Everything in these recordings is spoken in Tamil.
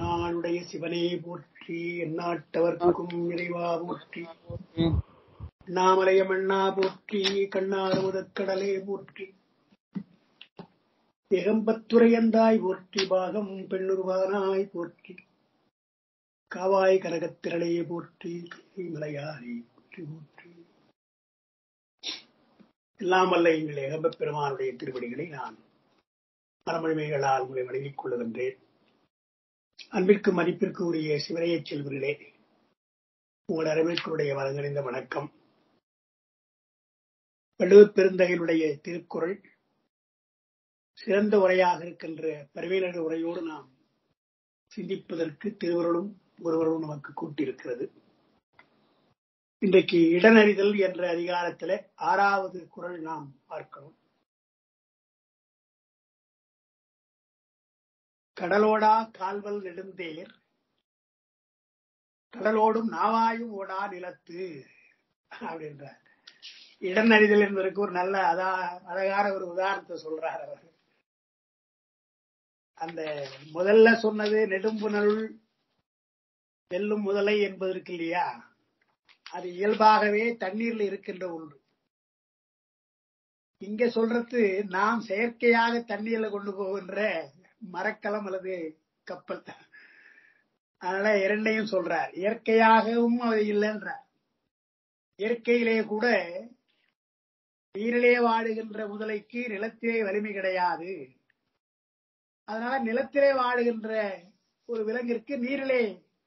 எந்நாளுடைய சிவனே போற்றி எந்நாட்டவர்க்கும் இறைவா போற்றி அண்ணாமலையம் அண்ணா போற்றி கண்ணாறு முதற்கடலே போற்றி திகம்பத்துரையந்தாய் போற்றி பாகம் பெண்ணுருவானாய் போற்றி காவாய் கரகத்திரளே போற்றி மலையாரி போற்றி போற்றி எல்லாம் வல்ல எங்கள் ஏகம்பப் பெருமானுடைய திருவடிகளை நான் மரமொழிமைகளால் உங்களை வணங்கிக் கொள்ளுகின்றேன் அன்பிற்கு மதிப்பிற்கு உரிய சிவனைய செல்வர்களே உங்கள் அரவிற்குடைய வழங்கறிந்த வணக்கம் வள்ளுவப் பெருந்தகையினுடைய திருக்குறள் சிறந்த உரையாக இருக்கின்ற பரவேலர் உரையோடு நாம் சிந்திப்பதற்கு திருவருளும் ஒருவரும் நமக்கு கூட்டியிருக்கிறது இன்றைக்கு இடனறிதல் என்ற அதிகாரத்தில் ஆறாவது குரல் நாம் பார்க்கிறோம் கடலோடா கால்வல் நெடுந்தேர் கடலோடும் நாவாயும் ஓடா நிலத்து அப்படின்றார் இடனறிதல் என்பதற்கு ஒரு நல்ல அதா அழகான ஒரு உதாரணத்தை சொல்றார் அவர் அந்த முதல்ல சொன்னது நெடும்புணருள் வெல்லும் முதலை என்பதற்கு இல்லையா அது இயல்பாகவே தண்ணீர்ல இருக்கின்ற ஒன்று இங்க சொல்றது நாம் செயற்கையாக தண்ணீர்ல கொண்டு போகின்ற மரக்கலம் அல்லது கப்பல் அதனால இரண்டையும் சொல்றார் இயற்கையாகவும் அது இல்லைன்றார் இயற்கையிலே கூட நீரிலே வாழுகின்ற முதலைக்கு நிலத்திலே வலிமை கிடையாது அதனால நிலத்திலே வாழுகின்ற ஒரு விலங்கிற்கு நீரிலே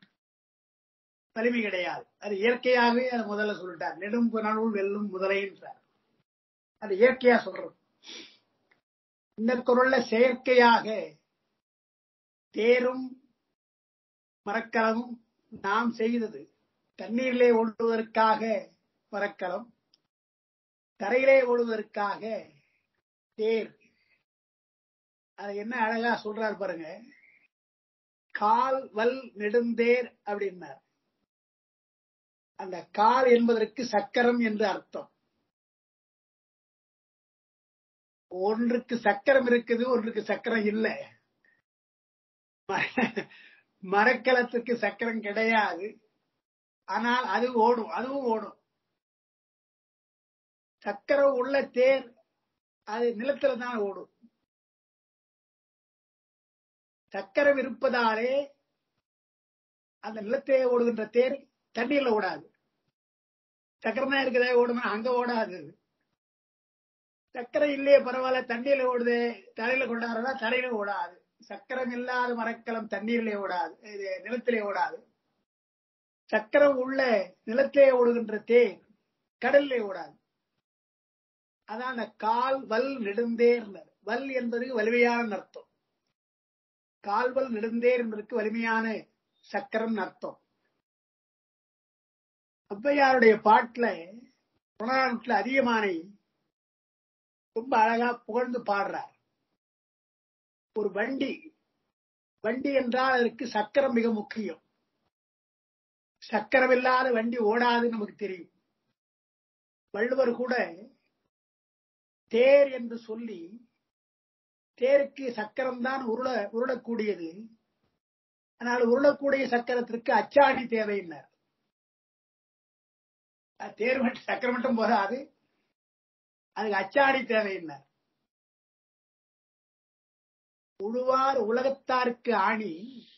வலிமை கிடையாது அது இயற்கையாகவே அது முதல்ல சொல்லிட்டார் நெடும் புனலுள் வெல்லும் முதலைன்றார் அது இயற்கையா சொல்றது இந்த குரல்ல செயற்கையாக தேரும் மரக்கலமும் நாம் செய்தது தண்ணீரிலே ஓடுவதற்காக மரக்கலம் தரையிலே ஓடுவதற்காக தேர் அது என்ன அழகா சொல்றாரு பாருங்க கால் வல் நெடுந்தேர் அப்படின்னார் அந்த கால் என்பதற்கு சக்கரம் என்று அர்த்தம் ஒன்றுக்கு சக்கரம் இருக்குது ஒன்றுக்கு சக்கரம் இல்லை மரக்கலத்துக்கு சக்கரம் கிடையாது ஆனால் அது ஓடும் அதுவும் ஓடும் சக்கரம் உள்ள தேர் அது நிலத்துல தான் ஓடும் சக்கரம் இருப்பதாலே அந்த நிலத்திலே ஓடுகின்ற தேர் தண்ணீர்ல ஓடாது சக்கரம் தான் இருக்குதே ஓடுமா அங்க ஓடாது சக்கரம் இல்லையே பரவாயில்ல தண்ணீர்ல ஓடுது தரையில கொண்டாடுறதா தரையில ஓடாது சக்கரம் இல்லாத மரக்கலம் தண்ணீரிலே ஓடாது இது நிலத்திலே ஓடாது சக்கரம் உள்ள நிலத்திலே ஓடுகின்ற தேர் கடல்லே ஓடாது அதான் அந்த கால் வல் நெடுந்தேர்னர் வல் என்பது வலிமையான அர்த்தம் கால்வல் நெடுந்தேர் என்பதற்கு வலிமையான சக்கரம் அர்த்தம் ஔவையாருடைய பாட்டுல புனராணத்துல அதிகமானை ரொம்ப அழகா புகழ்ந்து பாடுறார் ஒரு வண்டி வண்டி என்றால் அதற்கு சக்கரம் மிக முக்கியம் சக்கரம் இல்லாத வண்டி ஓடாதுன்னு நமக்கு தெரியும் வள்ளுவர் கூட தேர் என்று சொல்லி தேருக்கு சக்கரம் தான் உருள உருளக்கூடியது ஆனால் உருளக்கூடிய சக்கரத்திற்கு அச்சாணி தேவையின்னார் தேர் மட்டும் சக்கரம் மட்டும் போதாது அதுக்கு அச்சாணி தேவையின்னார் உழுவார் உலகத்தாருக்கு ஆணி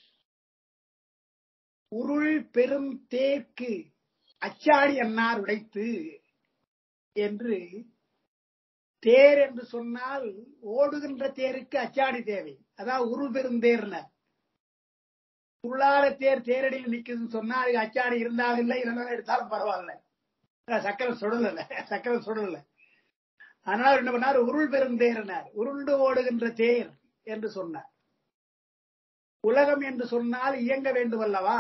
உருள் பெரும் தேர்க்கு அச்சாணி அன்னார் உடைத்து என்று தேர் என்று சொன்னால் ஓடுகின்ற தேருக்கு அச்சாணி தேவை அதான் உருள் பெரும் தேர்னர் உருளாத தேர் தேரடியில் நிக்குதுன்னு சொன்னா அதுக்கு அச்சாணி இருந்தாலும் இல்லை இல்லைன்னா எடுத்தாலும் பரவாயில்ல சக்கரம் சுடல சக்கரம் சுடல அதனால என்ன பண்ணார் உருள் பெரும் தேர்னார் உருண்டு ஓடுகின்ற தேர் என்று சொன்னார் உலகம் என்று சொன்னால் இயங்க வேண்டும் அல்லவா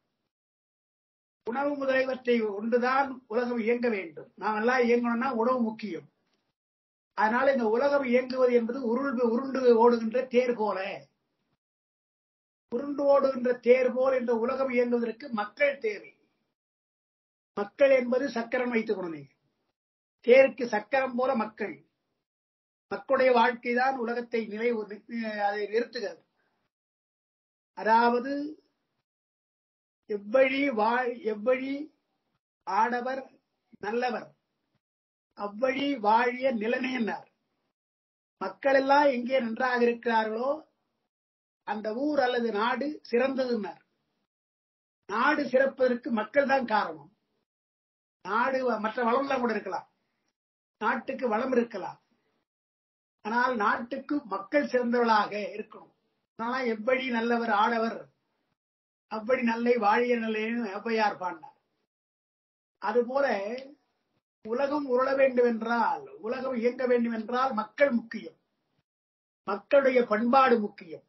உணவு முதலியவற்றை ஒன்றுதான் உலகம் இயங்க வேண்டும் நாம் எல்லாம் இயங்கணும்னா உணவு முக்கியம் அதனால இந்த உலகம் இயங்குவது என்பது உருள் உருண்டு ஓடுகின்ற தேர் போல உருண்டு ஓடுகின்ற தேர் போல் இந்த உலகம் இயங்குவதற்கு மக்கள் தேவை மக்கள் என்பது சக்கரம் வைத்துக்கணும் நீங்க தேருக்கு சக்கரம் போல மக்கள் மக்களுடைய வாழ்க்கை தான் உலகத்தை நிலை அதை நிறுத்துகிறது அதாவது எவ்வழி வாழ் எவ்வழி ஆடவர் நல்லவர் அவ்வழி வாழிய நிலைமையினார் மக்கள் எல்லாம் எங்கே நன்றாக இருக்கிறார்களோ அந்த ஊர் அல்லது நாடு சிறந்ததுன்னார் நாடு சிறப்பதற்கு மக்கள் தான் காரணம் நாடு மற்ற வளம்லாம் கூட இருக்கலாம் நாட்டுக்கு வளம் இருக்கலாம் ஆனால் நாட்டுக்கு மக்கள் சிறந்தவர்களாக இருக்கணும் அதனால எவ்வழி நல்லவர் ஆடவர் அவ்வழி நல்லை வாழிய நல்லைன்னு ஔவையார் பாடினார் அதுபோல உலகம் உருள வேண்டும் என்றால் உலகம் இயங்க வேண்டும் என்றால் மக்கள் முக்கியம் மக்களுடைய பண்பாடு முக்கியம்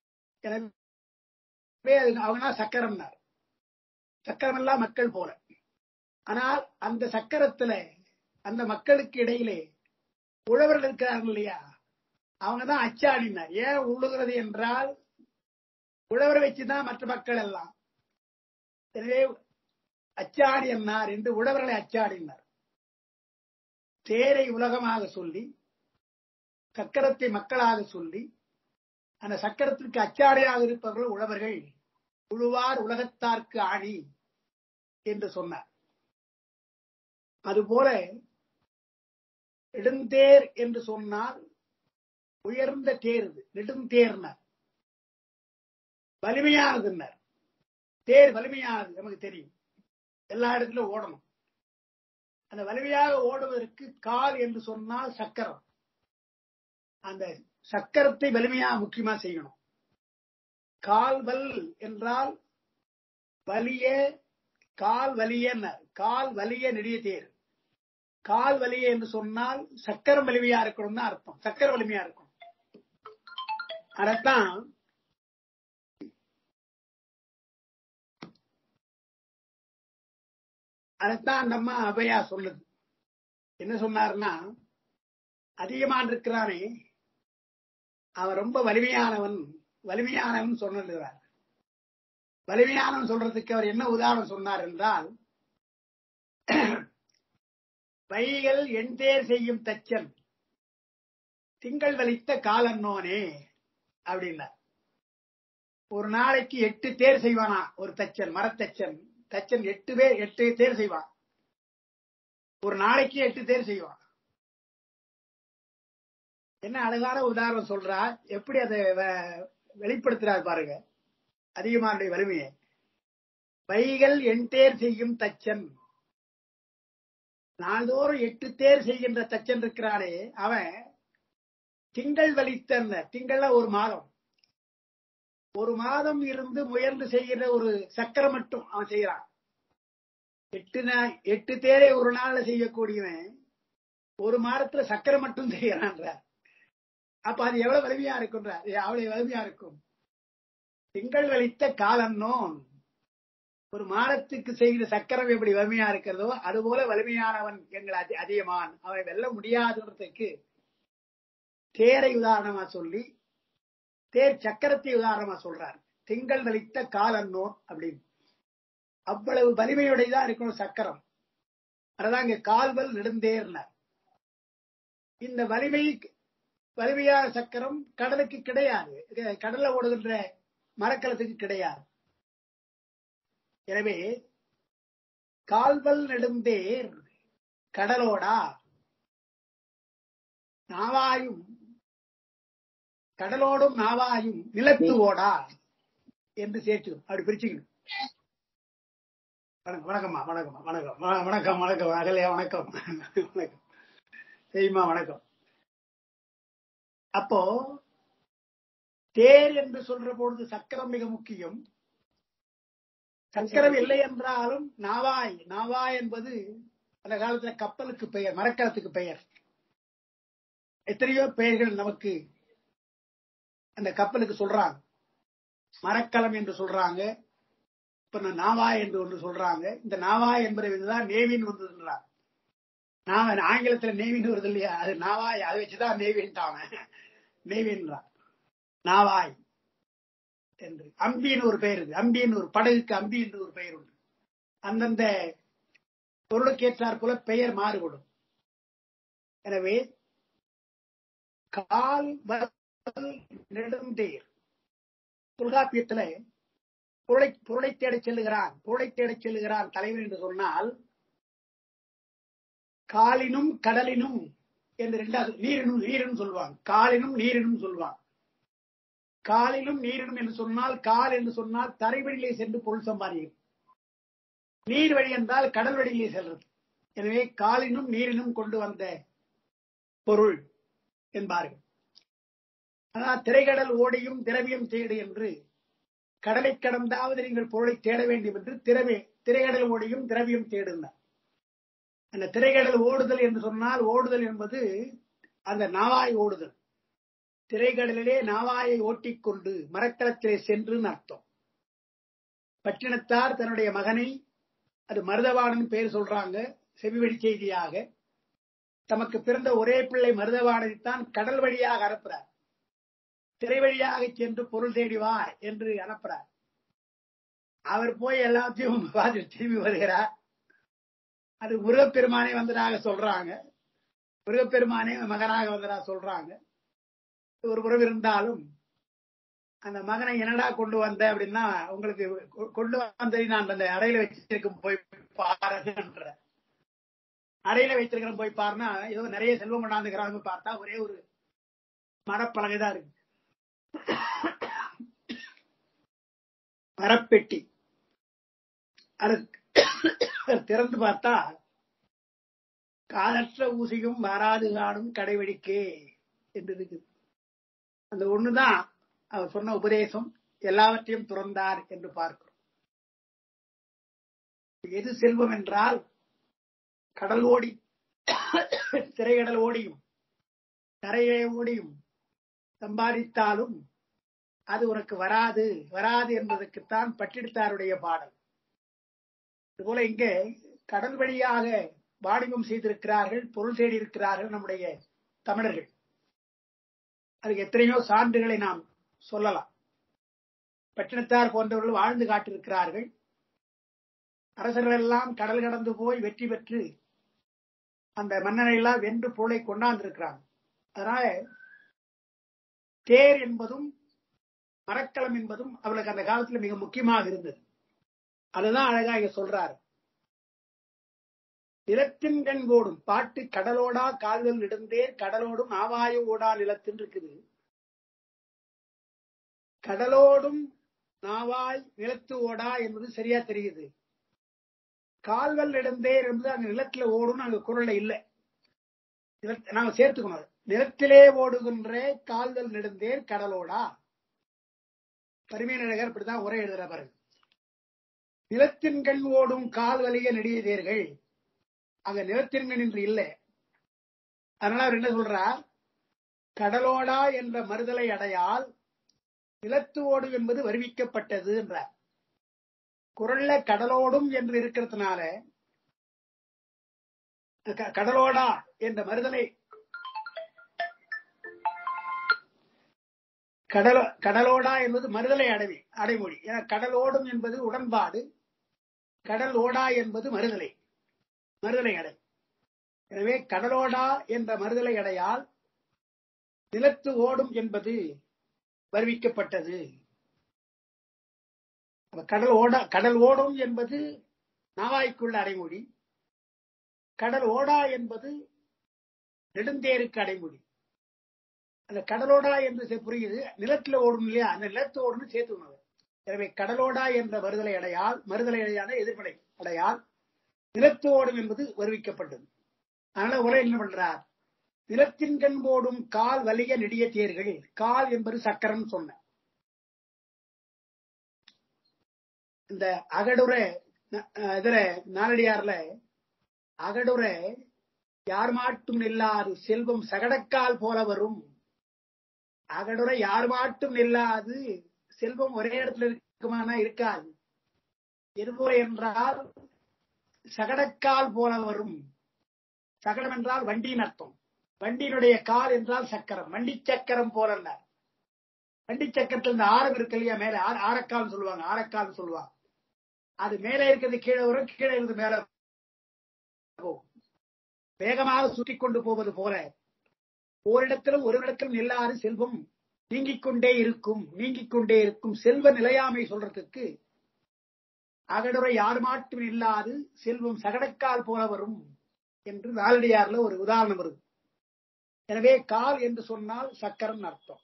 எனவே அவங்க சக்கரம்னார் சக்கரம் எல்லாம் மக்கள் போல ஆனால் அந்த சக்கரத்துல அந்த மக்களுக்கு இடையிலே உழவர்கள் இருக்கிறார்கள் இல்லையா அவங்கதான் அச்சாடினார் ஏன் உழுகிறது என்றால் உழவரை வச்சுதான் மற்ற மக்கள் எல்லாம் எனவே அச்சாடி என்னார் என்று உழவர்களை அச்சாடினார் தேரை உலகமாக சொல்லி சக்கரத்தை மக்களாக சொல்லி அந்த சக்கரத்திற்கு அச்சாடையாக இருப்பவர்கள் உழவர்கள் உழுவார் உலகத்தார்க்கு ஆணி என்று சொன்னார் அதுபோல நெடுந்தேர் என்று சொன்னால் உயர்ந்த தேர் இது நெடுந்தேர்னர் வலிமையானதுன்னர் தேர் வலிமையானது நமக்கு தெரியும் எல்லா இடத்திலும் ஓடணும் அந்த வலிமையாக ஓடுவதற்கு கால் என்று சொன்னால் சக்கரம் அந்த சக்கரத்தை வலிமையா முக்கியமா செய்யணும் கால்வல் என்றால் வலிய கால் வலிய கால் வலிய நெடிய தேர் கால் வலிய என்று சொன்னால் சக்கரம் வலிமையா இருக்கணும்னு அர்த்தம் சக்கர வலிமையா இருக்கணும் அதத்தான் அதைத்தான் அந்த அம்மா அவையா சொல்லுது என்ன சொன்னாருன்னா அதிகமான் இருக்கிறானே அவன் ரொம்ப வலிமையானவன் வலிமையானவன் சொன்னிருக்கிறார் வலிமையானவன் சொல்றதுக்கு அவர் என்ன உதாரணம் சொன்னார் என்றால் வைகள் எண்தேர் செய்யும் தச்சன் திங்கள் வலித்த காலன்னோனே அப்படின்னார் ஒரு நாளைக்கு எட்டு தேர் செய்வானா ஒரு தச்சன் மரத்தச்சன் தச்சன் எட்டு பேர் எட்டு தேர் செய்வான் ஒரு நாளைக்கு எட்டு தேர் செய்வான் என்ன அழகான உதாரணம் சொல்றா எப்படி அதை வெளிப்படுத்துறார் பாருங்க அதிகமானுடைய வலிமையை வைகள் என் தேர் செய்யும் தச்சன் நாள்தோறும் எட்டு தேர் செய்கின்ற தச்சன் இருக்கிறானே அவன் திங்கள் வலித்த திங்கள ஒரு மாதம் ஒரு மாதம் இருந்து முயன்று செய்கிற ஒரு சக்கரம் மட்டும் அவன் செய்யறான் எட்டு எட்டு தேரை ஒரு நாள்ல செய்யக்கூடியவன் ஒரு மாதத்துல சக்கரம் மட்டும் செய்யறான்ற அப்ப அது எவ்வளவு வலிமையா இருக்குன்ற அவ்வளவு வலிமையா இருக்கும் திங்கள் வலித்த காலன்னோன் ஒரு மாதத்துக்கு செய்கிற சக்கரம் எப்படி வலிமையா இருக்கிறதோ அதுபோல வலிமையானவன் எங்கள் அதிகமான் அவன் வெல்ல முடியாதுன்றதுக்கு தேரை உதாரணமா சொல்லி தேர் சக்கரத்தை உதாரணமா சொல்றார் திங்கள் வலித்த காலன்னோ அப்படின்னு அவ்வளவு வலிமையுடையதான் இருக்கணும் சக்கரம் அதான் இங்க கால்வல் நெடுந்தேர்னார் இந்த வலிமை வலிமையான சக்கரம் கடலுக்கு கிடையாது கடல்ல ஓடுகின்ற மரக்கலத்துக்கு கிடையாது எனவே கால்வல் நெடுந்தேர் கடலோடா நாவாயும் கடலோடும் நாவாயும் நிலத்து ஓடா என்று சேர்த்து அப்படி பிரிச்சுக்கணும் வணக்கம் வணக்கம்மா வணக்கம்மா வணக்கம் வணக்கம் வணக்கம் அகலையா வணக்கம் வணக்கம் செய்யுமா வணக்கம் அப்போ தேர் என்று சொல்ற பொழுது சக்கரம் மிக முக்கியம் சக்கரம் இல்லை என்றாலும் நாவாய் நாவாய் என்பது அந்த காலத்துல கப்பலுக்கு பெயர் மரக்கலத்துக்கு பெயர் எத்தனையோ பெயர்கள் நமக்கு அந்த கப்பலுக்கு சொல்றாங்க மரக்கலம் என்று சொல்றாங்க இப்ப நாவாய் என்று ஒன்று சொல்றாங்க இந்த நாவாய் என்பதுதான் நேவின் வந்ததுன்றாங்க நான் ஆங்கிலத்துல நேவின்னு வருது இல்லையா அது நாவாய் அதை வச்சுதான் நேவின்ட்டாங்க நேவின்றான் நாவாய் என்று அம்பின்னு ஒரு பெயர் இருக்கு அம்பின்னு ஒரு படகுக்கு அம்பி என்று ஒரு பெயர் உண்டு அந்தந்த பொருளுக்கு ஏற்றாற் போல பெயர் மாறுபடும் எனவே கால் நெடுந்தேர் தொல்காப்பியத்துல பொருளை பொருளை தேடச் செல்லுகிறான் பொருளை தேடச் செல்லுகிறான் தலைவன் என்று சொன்னால் காலினும் கடலினும் என்று ரெண்டாவது நீரினும் நீரினும் சொல்லுவாங்க காலினும் நீரினும் சொல்லுவாங்க காலிலும் நீரினும் என்று சொன்னால் கால் என்று சொன்னால் தரைவழியிலே சென்று பொருள் சம்பாதிக்கும் நீர் வழி என்றால் கடல் வழியிலே செல்றது எனவே காலினும் நீரினும் கொண்டு வந்த பொருள் என்பார்கள் ஆனால் திரைக்கடல் ஓடியும் திரவியம் தேடு என்று கடலை கடந்தாவது நீங்கள் பொருளை தேட வேண்டும் என்று திரவே திரைக்கடல் ஓடியும் திரவியம் தேடுனார் அந்த திரைக்கடல் ஓடுதல் என்று சொன்னால் ஓடுதல் என்பது அந்த நாவாய் ஓடுதல் திரைக்கடலிலே நாவாயை ஓட்டிக்கொண்டு மரக்கலத்திலே சென்று அர்த்தம் பட்டினத்தார் தன்னுடைய மகனை அது மருதவாணன் பேர் சொல்றாங்க செவிவழி செய்தியாக தமக்கு பிறந்த ஒரே பிள்ளை மருதவாணனைத்தான் கடல் வழியாக அனுப்புறார் திரை வழியாக சென்று பொருள் தேடி வா என்று அனுப்புறார் அவர் போய் எல்லாத்தையும் பார்த்து திரும்பி வருகிறார் அது முருகப்பெருமானே வந்ததாக சொல்றாங்க முருகப்பெருமானே மகனாக வந்ததாக சொல்றாங்க ஒரு புறம் இருந்தாலும் அந்த மகனை என்னடா கொண்டு வந்த அப்படின்னா உங்களுக்கு கொண்டு வந்ததை நான் அந்த அறையில வச்சிருக்கும் போய் பாருன்ற அறையில வைத்திருக்கிறோம் போய் பாருன்னா ஏதோ நிறைய செல்வம் கொண்டாந்துக்கிறாங்க பார்த்தா ஒரே ஒரு மரப்பலகை தான் இருக்கு மரப்பெட்டி அது திறந்து பார்த்தா காலற்ற ஊசியும் வராது காணும் கடைவெடிக்கே என்று இருக்குது அந்த ஒண்ணுதான் அவர் சொன்ன உபதேசம் எல்லாவற்றையும் துறந்தார் என்று பார்க்கிறோம் எது செல்வம் என்றால் கடல் ஓடி திரைக்கடல் ஓடியும் கரையே ஓடியும் சம்பாதித்தாலும் அது உனக்கு வராது வராது என்பதற்குத்தான் பட்டிடுத்தாருடைய பாடல் இதுபோல இங்கே கடல் வழியாக வாணிபம் செய்திருக்கிறார்கள் பொருள் தேடி இருக்கிறார்கள் நம்முடைய தமிழர்கள் அதுக்கு எத்தனையோ சான்றுகளை நாம் சொல்லலாம் பட்டினத்தார் போன்றவர்கள் வாழ்ந்து காட்டிருக்கிறார்கள் அரசர்கள் எல்லாம் கடல் கடந்து போய் வெற்றி பெற்று அந்த மன்னனை எல்லாம் வென்று பொருளை கொண்டாந்திருக்கிறாங்க அதனால தேர் என்பதும் மரக்கலம் என்பதும் அவளுக்கு அந்த காலத்துல மிக முக்கியமாக இருந்தது அதுதான் அழகா இங்க சொல்றாரு நிலத்தின் கண் ஓடும் பாட்டு கடலோடா கால்கள் இடந்தே கடலோடும் ஆவாய ஓடா நிலத்தின் இருக்குது கடலோடும் நாவாய் நிலத்து ஓடா என்பது சரியா தெரியுது கால்கள் இடந்தே என்பது அங்க நிலத்துல ஓடும் அங்க குரல்ல இல்லை நாங்க சேர்த்துக்கணும் நிலத்திலே ஓடுகின்ற கால்கள் நெடுந்தேர் கடலோடா பரிமையழகர் இப்படிதான் உரை எழுதுற பாருங்க நிலத்தின் கண் ஓடும் கால் வலிய நெடியதேர்கள் அங்க நிலத்தின் கண் என்று இல்லை அதனால அவர் என்ன சொல்றார் கடலோடா என்ற மறுதலை அடையால் நிலத்து ஓடும் என்பது வருவிக்கப்பட்டது என்றார் குரல்ல கடலோடும் என்று இருக்கிறதுனால கடலோடா என்ற மறுதலை கடலோ கடலோடா என்பது மறுதலை அடைவி அடைமொழி ஏன்னா கடலோடும் என்பது உடன்பாடு கடல் ஓடா என்பது மறுதலை மறுதலை அடை எனவே கடலோடா என்ற மறுதலை அடையால் நிலத்து ஓடும் என்பது வருவிக்கப்பட்டது கடல் ஓடா கடல் ஓடும் என்பது நாவாய்க்குள்ள அடைமொழி கடல் ஓடா என்பது நெடுந்தேருக்கு அடைமொழி அந்த கடலோடா என்று புரியுது நிலத்துல ஓடும் இல்லையா அந்த நிலத்து ஓடுன்னு சேர்த்து எனவே கடலோடா என்ற மறுதலை அடையால் மறுதலை அடையான எதிர்மலை அடையால் நிலத்து ஓடும் என்பது வருவிக்கப்பட்டது அதனால உரை என்ன பண்றார் நிலத்தின் கண் போடும் கால் வலிய நெடிய தேர்கள் கால் என்பது சக்கரம் சொன்ன இந்த அகடுரை இதுல நாலடியார்ல அகடுரை யார் மாட்டும் நில்லாது செல்வம் சகடக்கால் போல வரும் அகடுரை யார் மாட்டும் நில்லாது செல்வம் ஒரே இடத்துல இருக்குமானா இருக்காது எதுபோல என்றால் சகடக்கால் போல வரும் சகடம் என்றால் வண்டியின் அர்த்தம் வண்டியினுடைய கால் என்றால் சக்கரம் வண்டி சக்கரம் போல வண்டி சக்கரத்துல இந்த ஆரம் இருக்கு இல்லையா மேல ஆரக்கால் சொல்லுவாங்க ஆரக்கால் சொல்லுவாங்க அது மேலே இருக்கிறது கீழே வரும் கீழே இருக்கிறது மேல வேகமாக சுற்றி கொண்டு போவது போல ஓரிடத்திலும் ஒரு இடத்திலும் இல்லாத செல்வம் நீங்கிக் கொண்டே இருக்கும் நீங்கிக் கொண்டே இருக்கும் செல்வ நிலையாமை சொல்றதுக்கு அகடுரை யார் மாட்டும் இல்லாது செல்வம் சகடக்கால் போல வரும் என்று நாலடியார்ல ஒரு உதாரணம் வருது எனவே கால் என்று சொன்னால் சக்கரம் அர்த்தம்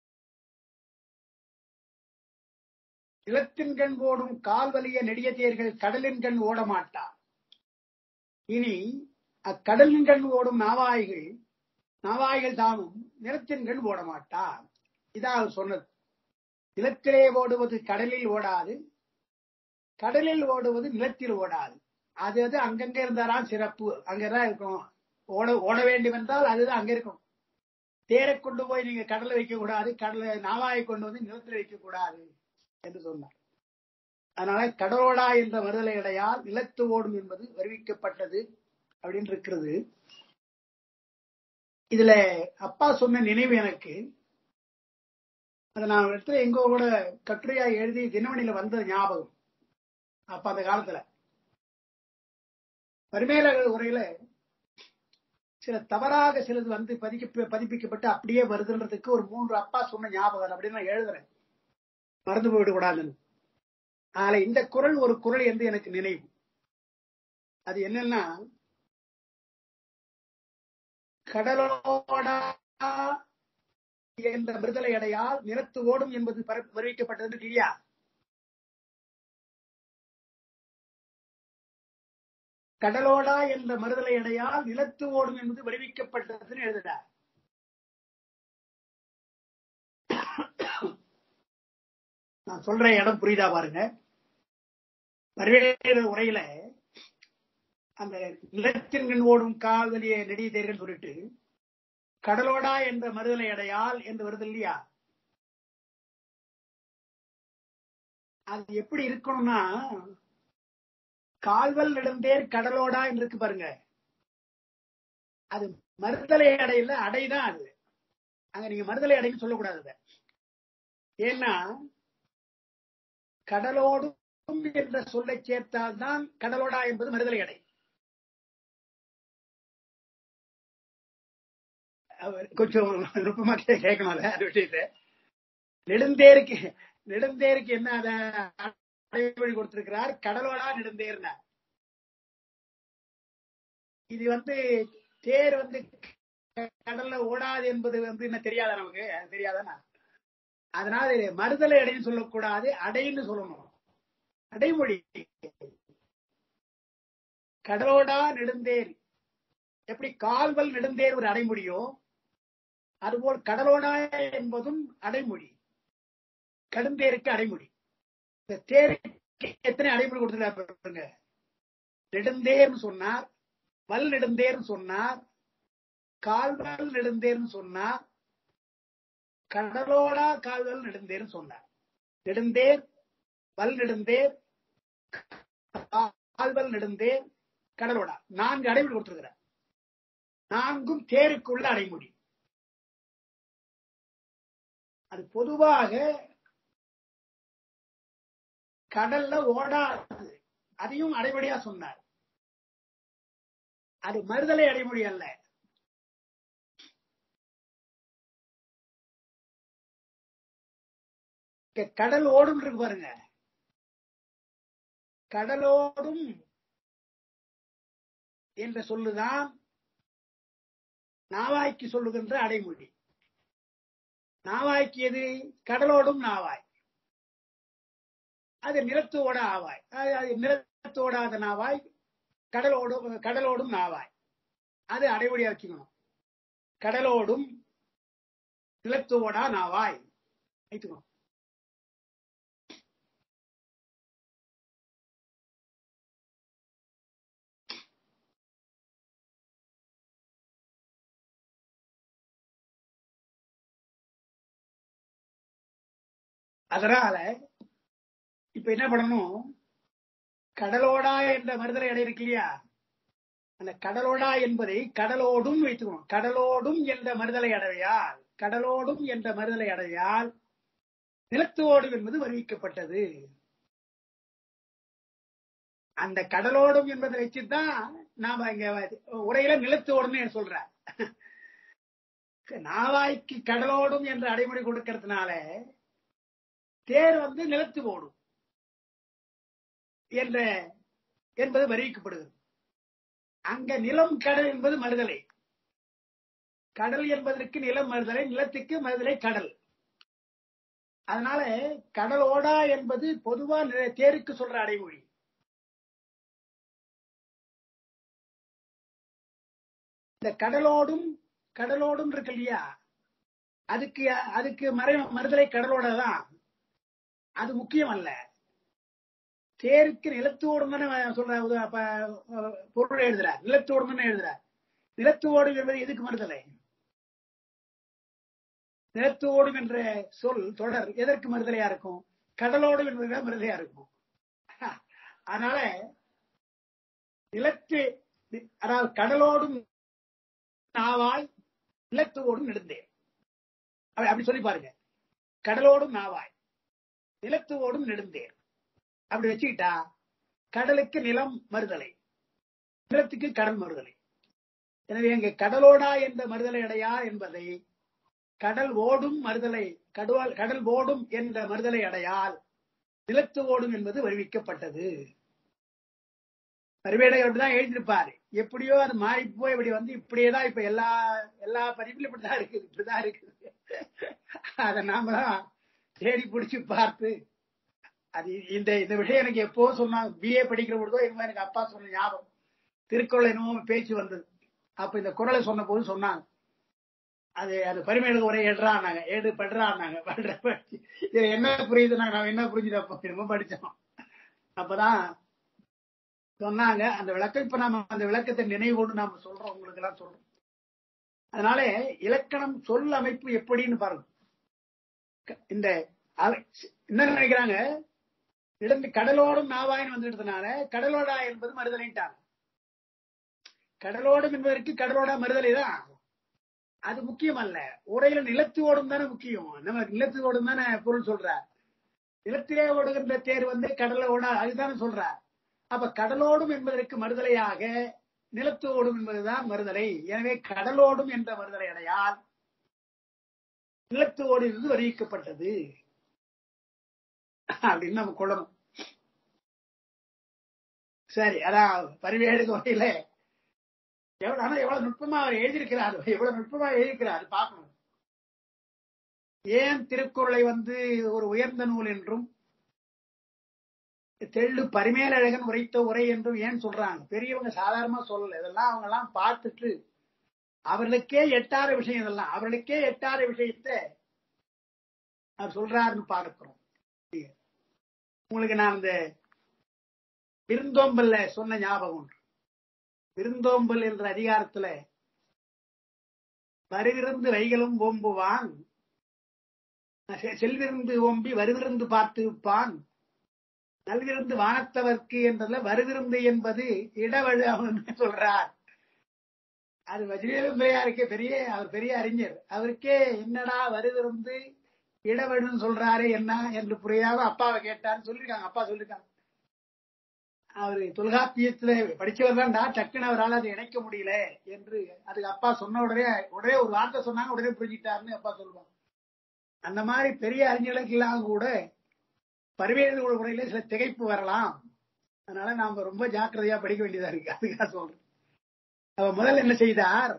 நிலத்தின் கண் ஓடும் கால் வலிய நெடிய தேர்கள் கடலின் கண் ஓட மாட்டா இனி அக்கடலின் கண் ஓடும் நாவாய்கள் நாவாய்கள் தாமும் நிலத்தின் கண் ஓட மாட்டா இதான் அவர் சொன்னது நிலத்திலே ஓடுவது கடலில் ஓடாது கடலில் ஓடுவது நிலத்தில் ஓடாது அது அது அங்கங்க இருந்தாதான் சிறப்பு அங்கதான் இருக்கும் ஓட ஓட வேண்டும் என்றால் அதுதான் அங்க இருக்கும் தேரை கொண்டு போய் நீங்க கடல்ல வைக்க கூடாது கடலை நாவாயை கொண்டு வந்து நிலத்தில் வைக்க கூடாது என்று சொன்னார் அதனால கடலோடா என்ற மறுதலை இடையால் நிலத்து ஓடும் என்பது வருவிக்கப்பட்டது அப்படின்னு இருக்கிறது இதுல அப்பா சொன்ன நினைவு எனக்கு அதை நான் ஒரு இடத்துல எங்கோ கூட கட்டுரையா எழுதி தினமணியில வந்தது ஞாபகம் அப்ப அந்த காலத்துல பரிமேலக உரையில சில தவறாக சிலது வந்து பதிக்க பதிப்பிக்கப்பட்டு அப்படியே வருதுன்றதுக்கு ஒரு மூன்று அப்பா சொன்ன ஞாபகம் அப்படின்னு நான் எழுதுறேன் மறந்து போயிடக்கூடாதுன்னு அதுல இந்த குரல் ஒரு குரல் என்று எனக்கு நினைவு அது என்னன்னா கடலோடா என்ற விடுதலை அடையால் நிறத்து ஓடும் என்பது வருவிக்கப்பட்டது இல்லையா கடலோடா என்ற மறுதலை அடையால் நிலத்து ஓடும் என்பது வருவிக்கப்பட்டதுன்னு எழுதுறார் நான் சொல்ற இடம் புரியுதா பாருங்க வரவேற்ற உரையில அந்த நிலத்தின் ஓடும் கால்வலிய நெடிய தேர்கள் சொல்லிட்டு கடலோடா என்ற மறுதலை அடையால் என்று வருது இல்லையா அது எப்படி இருக்கணும்னா கால்வல் நெடுந்தேர் கடலோடா என்று இருக்கு பாருங்க அது மறுதலை அடையில அடைதான் அது அங்க நீங்க மறுதலை அடைன்னு சொல்லக்கூடாது ஏன்னா கடலோடும் என்ற சொல்லை சேர்த்தால்தான் கடலோடா என்பது மறுதலை அடை கொஞ்சம் நுட்பமா கேட்கணும்ல அது விஷயத்த நெடுந்தேருக்கு நெடுந்தேருக்கு என்ன அத அடைமொழி கொடுத்திருக்கிறார் கடலோடா நெடுந்தேர்னா இது வந்து தேர் வந்து கடல்ல ஓடாது என்பது வந்து என்ன தெரியாதா நமக்கு தெரியாதானா அதனால மறுதலை அடைன்னு சொல்லக்கூடாது அடைன்னு சொல்லணும் அடைமொழி கடலோடா நெடுந்தேர் எப்படி கால்வல் நெடுந்தேர் ஒரு அடைமொழியோ அதுபோல் கடலோடா என்பதும் அடைமொழி கடுந்தேருக்கு அடைமொழி இந்த தேருக்கு எத்தனை அடைமொழி கொடுத்துருக்காங்க நெடுந்தேர்னு சொன்னார் வல் நெடுந்தேர்னு சொன்னார் கால்வல் நெடுந்தேர்னு சொன்னார் கடலோடா கால்வல் நெடுந்தேர்னு சொன்னார் நெடுந்தேர் வல் நெடுந்தேர் கால்வல் நெடுந்தேர் கடலோடா நான்கு அடைமொழி கொடுத்திருக்கிறார் நான்கும் தேருக்குள்ள அடைமொழி அது பொதுவாக கடல்ல ஓடாது அதையும் அடைமொழியா சொன்னார் அது மறுதலை அடைமொழி அல்ல கடல் ஓடும் இருக்கு பாருங்க கடலோடும் என்ற சொல்லுதான் நாவாய்க்கு சொல்லுகின்ற அடைமொழி நாவாய்க்கு எது கடலோடும் நாவாய் அது நிலத்தோட ஆவாய் அது நிலத்தோடாத நாவாய் கடலோடும் கடலோடும் நாவாய் அது அடைமொழியா வச்சுக்கணும் கடலோடும் நிலத்தோடா நாவாய் வைத்துக்கணும் அதனால இப்ப என்ன பண்ணணும் கடலோடா என்ற மறுதலை அடை இருக்கு இல்லையா அந்த கடலோடா என்பதை கடலோடும் வைத்துக்கணும் கடலோடும் என்ற மறுதலை அடையால் கடலோடும் என்ற மறுதலை அடையால் நிலத்தோடும் என்பது வருவிக்கப்பட்டது அந்த கடலோடும் என்பதை வச்சுதான் நாம இங்க உரையில நிலத்தோடுன்னு சொல்ற நாவாய்க்கு கடலோடும் என்ற அடைமொழி கொடுக்கறதுனால தேர் வந்து நிலத்து ஓடும் என்ற என்பது வரிவிக்கப்படுகிறது அங்க நிலம் கடல் என்பது மறுதலை கடல் என்பதற்கு நிலம் மறுதலை நிலத்துக்கு மறுதலை கடல் அதனால கடலோடா என்பது பொதுவா நி- தேருக்கு சொல்ற அடைமொழி இந்த கடலோடும் கடலோடும் இருக்கு இல்லையா அதுக்கு அதுக்கு மறை மறுதலை கடலோட தான் அது முக்கியம் அல்ல தேருக்கு நிலத்தோடும் தானே சொல்ற உத- அப்ப, அஹ், பொருள் எழுதுறார் நிலத்தோடும் தானே எழுதுறார் நிலத்து ஓடும் என்பது எதுக்கு மறுதலை நிலத்து ஓடும் என்ற சொல் தொடர் எதற்கு மறுதலையா இருக்கும் கடலோடும் என்பது மறுதலையா இருக்கும் அதனால நிலத்து அதாவது கடலோடும் நாவாய் நிலத்து ஓடும் நெடுந்தேன் அப்படி அப்படி சொல்லி பாருங்க கடலோடும் நாவாய் நிலத்து ஓடும் நெடுந்தேர் அப்படி வச்சுக்கிட்டா கடலுக்கு நிலம் மறுதலை நிலத்துக்கு கடல் மறுதலை எனவே இங்க கடலோடா என்ற மறுதலை அடையா என்பதை கடல் ஓடும் மறுதலை கடல் கடல் ஓடும் என்ற மறுதலை அடையால் நிலத்து ஓடும் என்பது வருவிக்கப்பட்டது பரிவேடையோடு தான் எழுதியிருப்பாரு எப்படியோ அது மாறி போய் இப்படி வந்து இப்படியேதான் இப்ப எல்லா எல்லா பதிப்பிலும் இப்படிதான் இருக்குது இப்படிதான் இருக்குது அதை நாம தான் தேடி பிடிச்சு பார்த்து அது இந்த இந்த விஷயம் எனக்கு எப்போ சொன்னாங்க பிஏ படிக்கிற பொழுதோ என்னமோ எனக்கு அப்பா சொன்ன ஞாபகம் திருக்குறள் என்னமோ பேச்சு வந்தது அப்ப இந்த குரலை சொன்ன போது சொன்னாங்க அது அது பரிமையில ஒரே எடுறான்னாங்க ஏடு படுறான்னாங்க படுற படிச்சு இது என்ன புரியுது நாங்க என்ன புரிஞ்சுது அப்போ என்னமோ படிச்சோம் அப்பதான் சொன்னாங்க அந்த விளக்கம் இப்ப நாம அந்த விளக்கத்தை நினைவு கொண்டு நாம சொல்றோம் உங்களுக்கு எல்லாம் சொல்றோம் அதனால இலக்கணம் சொல் அமைப்பு எப்படின்னு பாருங்க க- இந்த அவ- என்ன நினைக்கிறாங்க இடந்து கடலோடும் நாவாயின் வந்துட்டதுனால கடலோடா என்பது மறுதலைட்டாங்க கடலோடும் என்பதற்கு கடலோடா மறுதலை தான் அது முக்கியம் அல்ல உரையில நிலத்து ஓடும் தானே முக்கியம் நம்ம நிலத்து ஓடும் தானே பொருள் சொல்றார் நிலத்திலே ஓடுகின்ற தேர் வந்து கடல்ல ஓடா அதுதானே சொல்றார் அப்ப கடலோடும் என்பதற்கு மறுதலையாக நிலத்து ஓடும் என்பதுதான் மறுதலை எனவே கடலோடும் என்ற மறுதலை அடையால் நிலத்து ஓடு என்பது அறிவிக்கப்பட்டது அப்படின்னு நம்ம கொள்ளணும் சரி அதான் பரிவேடு தொகையில எவ்வளவு ஆனா எவ்வளவு நுட்பமா அவர் எழுதியிருக்கிறார் எவ்வளவு நுட்பமா எழுதியிருக்கிறார் பார்க்கணும் ஏன் திருக்குறளை வந்து ஒரு உயர்ந்த நூல் என்றும் தெள்ளு பரிமேலழகன் உரைத்த உரை என்றும் ஏன் சொல்றாங்க பெரியவங்க சாதாரணமா சொல்லல இதெல்லாம் அவங்க எல்லாம் பார்த்துட்டு அவர்களுக்கே எட்டாத விஷயம் இதெல்லாம் அவர்களுக்கே எட்டாத விஷயத்தை அவர் சொல்றாருன்னு பார்க்கிறோம் உங்களுக்கு நான் இந்த விருந்தோம்பல்ல சொன்ன ஞாபகம் உண்டு விருந்தோம்பல் என்ற அதிகாரத்துல வருவிருந்து வைகளும் ஓம்புவான் செ- செல்விருந்து ஓம்பி வருவிருந்து பார்த்து விப்பான் நல்விருந்து வானத்தவர்க்கு என்றதுல வருவிருந்து என்பது இடவழு அவன் சொல்றார் அது வஜ்ரேந்திரையாருக்கே பெரிய அவர் பெரிய அறிஞர் அவருக்கே என்னடா வருவிருந்து இடவழுன்னு சொல்றாரு என்ன என்று புரியாம அப்பாவை கேட்டான்னு சொல்லிருக்காங்க அப்பா சொல்லிருக்காங்க அவரு தொல்காப்பியத்துல படிச்சவர் தான்டா டக்குன்னு அவரால் அதை இணைக்க முடியல என்று அதுக்கு அப்பா சொன்ன உடனே உடனே ஒரு வார்த்தை சொன்னாங்க உடனே புரிஞ்சிட்டாருன்னு அப்பா சொல்லுவாங்க அந்த மாதிரி பெரிய அறிஞர்களுக்கு எல்லாம் கூட பரிவேறு முறையில சில திகைப்பு வரலாம் அதனால நாம ரொம்ப ஜாக்கிரதையா படிக்க வேண்டியதா இருக்கு அதுக்காக சொல்றேன் அவர் முதல்ல என்ன செய்தார்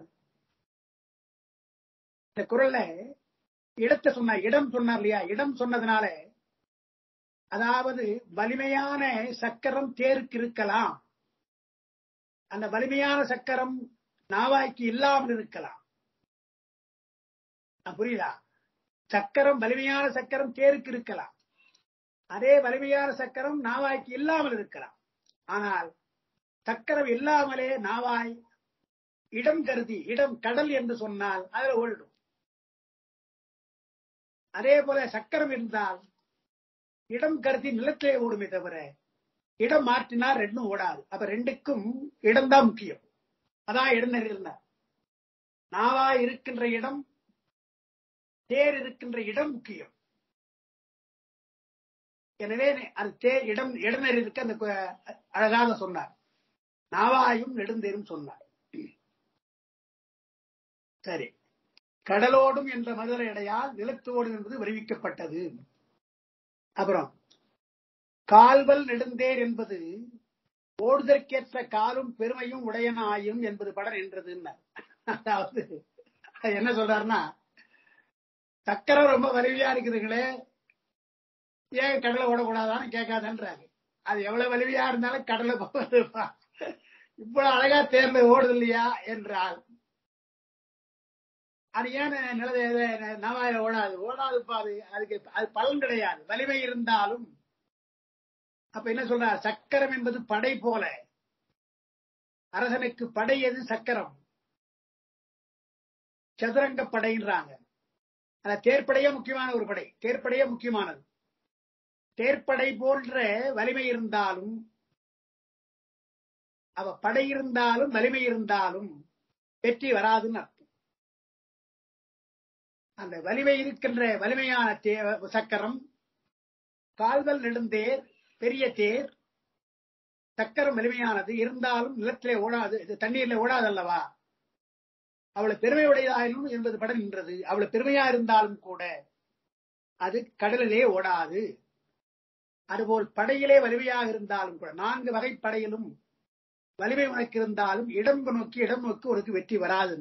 இந்த குரல்ல இடத்தை சொன்னார் இடம் சொன்னார் இல்லையா இடம் சொன்னதுனால அதாவது வலிமையான சக்கரம் தேருக்கு இருக்கலாம் அந்த வலிமையான சக்கரம் நாவாய்க்கு இல்லாமல் இருக்கலாம் ஆ, புரியுதா சக்கரம் வலிமையான சக்கரம் தேருக்கு இருக்கலாம் அதே வலிமையான சக்கரம் நாவாய்க்கு இல்லாமல் இருக்கலாம் ஆனால் சக்கரம் இல்லாமலே நாவாய் இடம் கருதி இடம் கடல் என்று சொன்னால் அதுல ஓடிடும் அதே போல சக்கரம் இருந்தால் இடம் கருதி நிலத்திலே ஓடுமே தவிர இடம் மாற்றினால் ரெண்டும் ஓடாது அப்ப ரெண்டுக்கும் இடம் தான் முக்கியம் அதான் இடம் இருந்தார் நாவா இருக்கின்ற இடம் தேர் இருக்கின்ற இடம் முக்கியம் எனவே அது தேர் இடம் இடநெறி இருக்க அந்த கு- அழகாக சொன்னார் நாவாயும் நெடுந்தேரும் சொன்னார் சரி கடலோடும் என்ற மதுரை அடையால் நிலத்தோடும் என்பது வருவிக்கப்பட்டது அப்புறம் கால்வல் நெடுந்தேர் என்பது ஓடுதற்கேற்ற காலும் பெருமையும் உடையனாயும் என்பது படம் என்றதுன்னு அதாவது என்ன சொல்றாருன்னா சக்கரம் ரொம்ப வலிமையா இருக்குதுங்களே ஏன் கடலை ஓடக்கூடாதான்னு கேட்காதன்றாரு அது எவ்வளவு வலிமையா இருந்தாலும் கடலை போகுதுப்பா இவ்வளவு அழகா தேர்ந்து ஓடுது இல்லையா என்றால் அது ஏன் நில நவாயில ஓடாது ஓடாதுப்பா அது அதுக்கு அது பலன் கிடையாது வலிமை இருந்தாலும் அப்ப என்ன சொல்றார் சக்கரம் என்பது படை போல அரசனுக்கு படை எது சக்கரம் சதுரங்க படைன்றாங்க அந்த தேர்ப்படையே முக்கியமான ஒரு படை தேர்ப்படையே முக்கியமானது தேர்ப்படை போன்ற வலிமை இருந்தாலும் அவ படை இருந்தாலும் வலிமை இருந்தாலும் வெற்றி வராதுன்னு அர்த்தம் அந்த வலிமை இருக்கின்ற வலிமையான சக்கரம் கால்வல் நெடுந்தேர் பெரிய தேர் சக்கரம் வலிமையானது இருந்தாலும் நிலத்திலே ஓடாது தண்ணீர்ல ஓடாது அல்லவா அவளை பெருமை உடையதாயினும் என்பது படம் நின்றது அவளை பெருமையா இருந்தாலும் கூட அது கடலிலே ஓடாது அதுபோல் படையிலே வலிமையாக இருந்தாலும் கூட நான்கு வகை படையிலும் வலிமை உனக்கு இருந்தாலும் இடம் நோக்கி இடம் நோக்கி உனக்கு வெற்றி வராது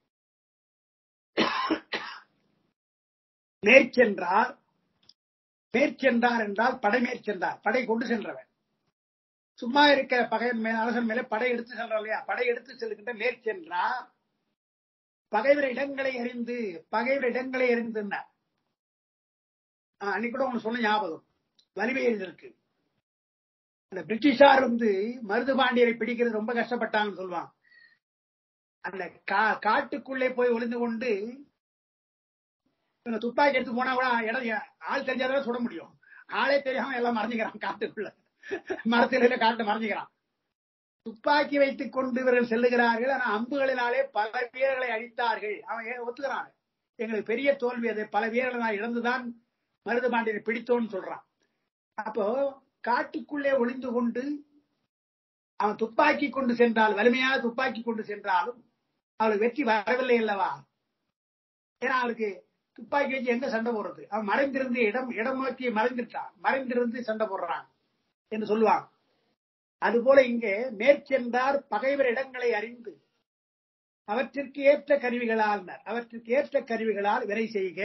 மேற்சென்றார் மேற்சென்றார் என்றால் படை மேற்சென்றார் படை கொண்டு சென்றவன் சும்மா இருக்கிற பகைவன் மேல அரசன் மேல படை எடுத்து செல்றான் இல்லையா படை எடுத்து செல்கின்ற மேற்சென்றார் பகைவர் இடங்களை அறிந்து பகைவர் இடங்களை அறிந்துன்னார் அன்னைக்கு கூட உங்களுக்கு சொன்ன ஞாபகம் வலிமை இருக்கு அந்த பிரிட்டிஷார் வந்து மருது பாண்டியரை பிடிக்கிறது ரொம்ப கஷ்டப்பட்டாங்கன்னு சொல்லுவாங்க அந்த காட்டுக்குள்ளே போய் ஒளிந்து கொண்டு துப்பாக்கி எடுத்து போனா கூட இடம் ஆள் தெரிஞ்சாதான் சுட முடியும் ஆளே தெரியாம எல்லாம் மறைஞ்சுக்கிறான் காட்டுக்குள்ள மரத்தில காட்டு மறைஞ்சுக்கிறான் துப்பாக்கி வைத்துக் கொண்டு இவர்கள் செல்லுகிறார்கள் ஆனா அம்புகளினாலே பல வீரர்களை அழித்தார்கள் அவன் ஒத்துக்கிறான் எங்களுக்கு பெரிய தோல்வி அது பல வீரர்களை நான் இழந்துதான் மருது பாண்டியரை பிடித்தோன்னு சொல்றான் அப்போ காட்டுக்குள்ளே ஒளிந்து கொண்டு அவன் துப்பாக்கி கொண்டு சென்றால் வலிமையாக துப்பாக்கி கொண்டு சென்றாலும் அவளுக்கு வெற்றி வரவில்லை அல்லவா ஏன்னா அவளுக்கு துப்பாக்கி வச்சு எங்க சண்டை போடுறது அவன் மறைந்திருந்து இடம் இடம் நோக்கி மறைந்துட்டான் மறைந்திருந்து சண்டை போடுறான் என்று சொல்லுவாங்க அதுபோல இங்கே மேற்சென்றார் பகைவர் இடங்களை அறிந்து அவற்றிற்கு ஏற்ற கருவிகளால் அவற்றிற்கு ஏற்ற கருவிகளால் விரை செய்க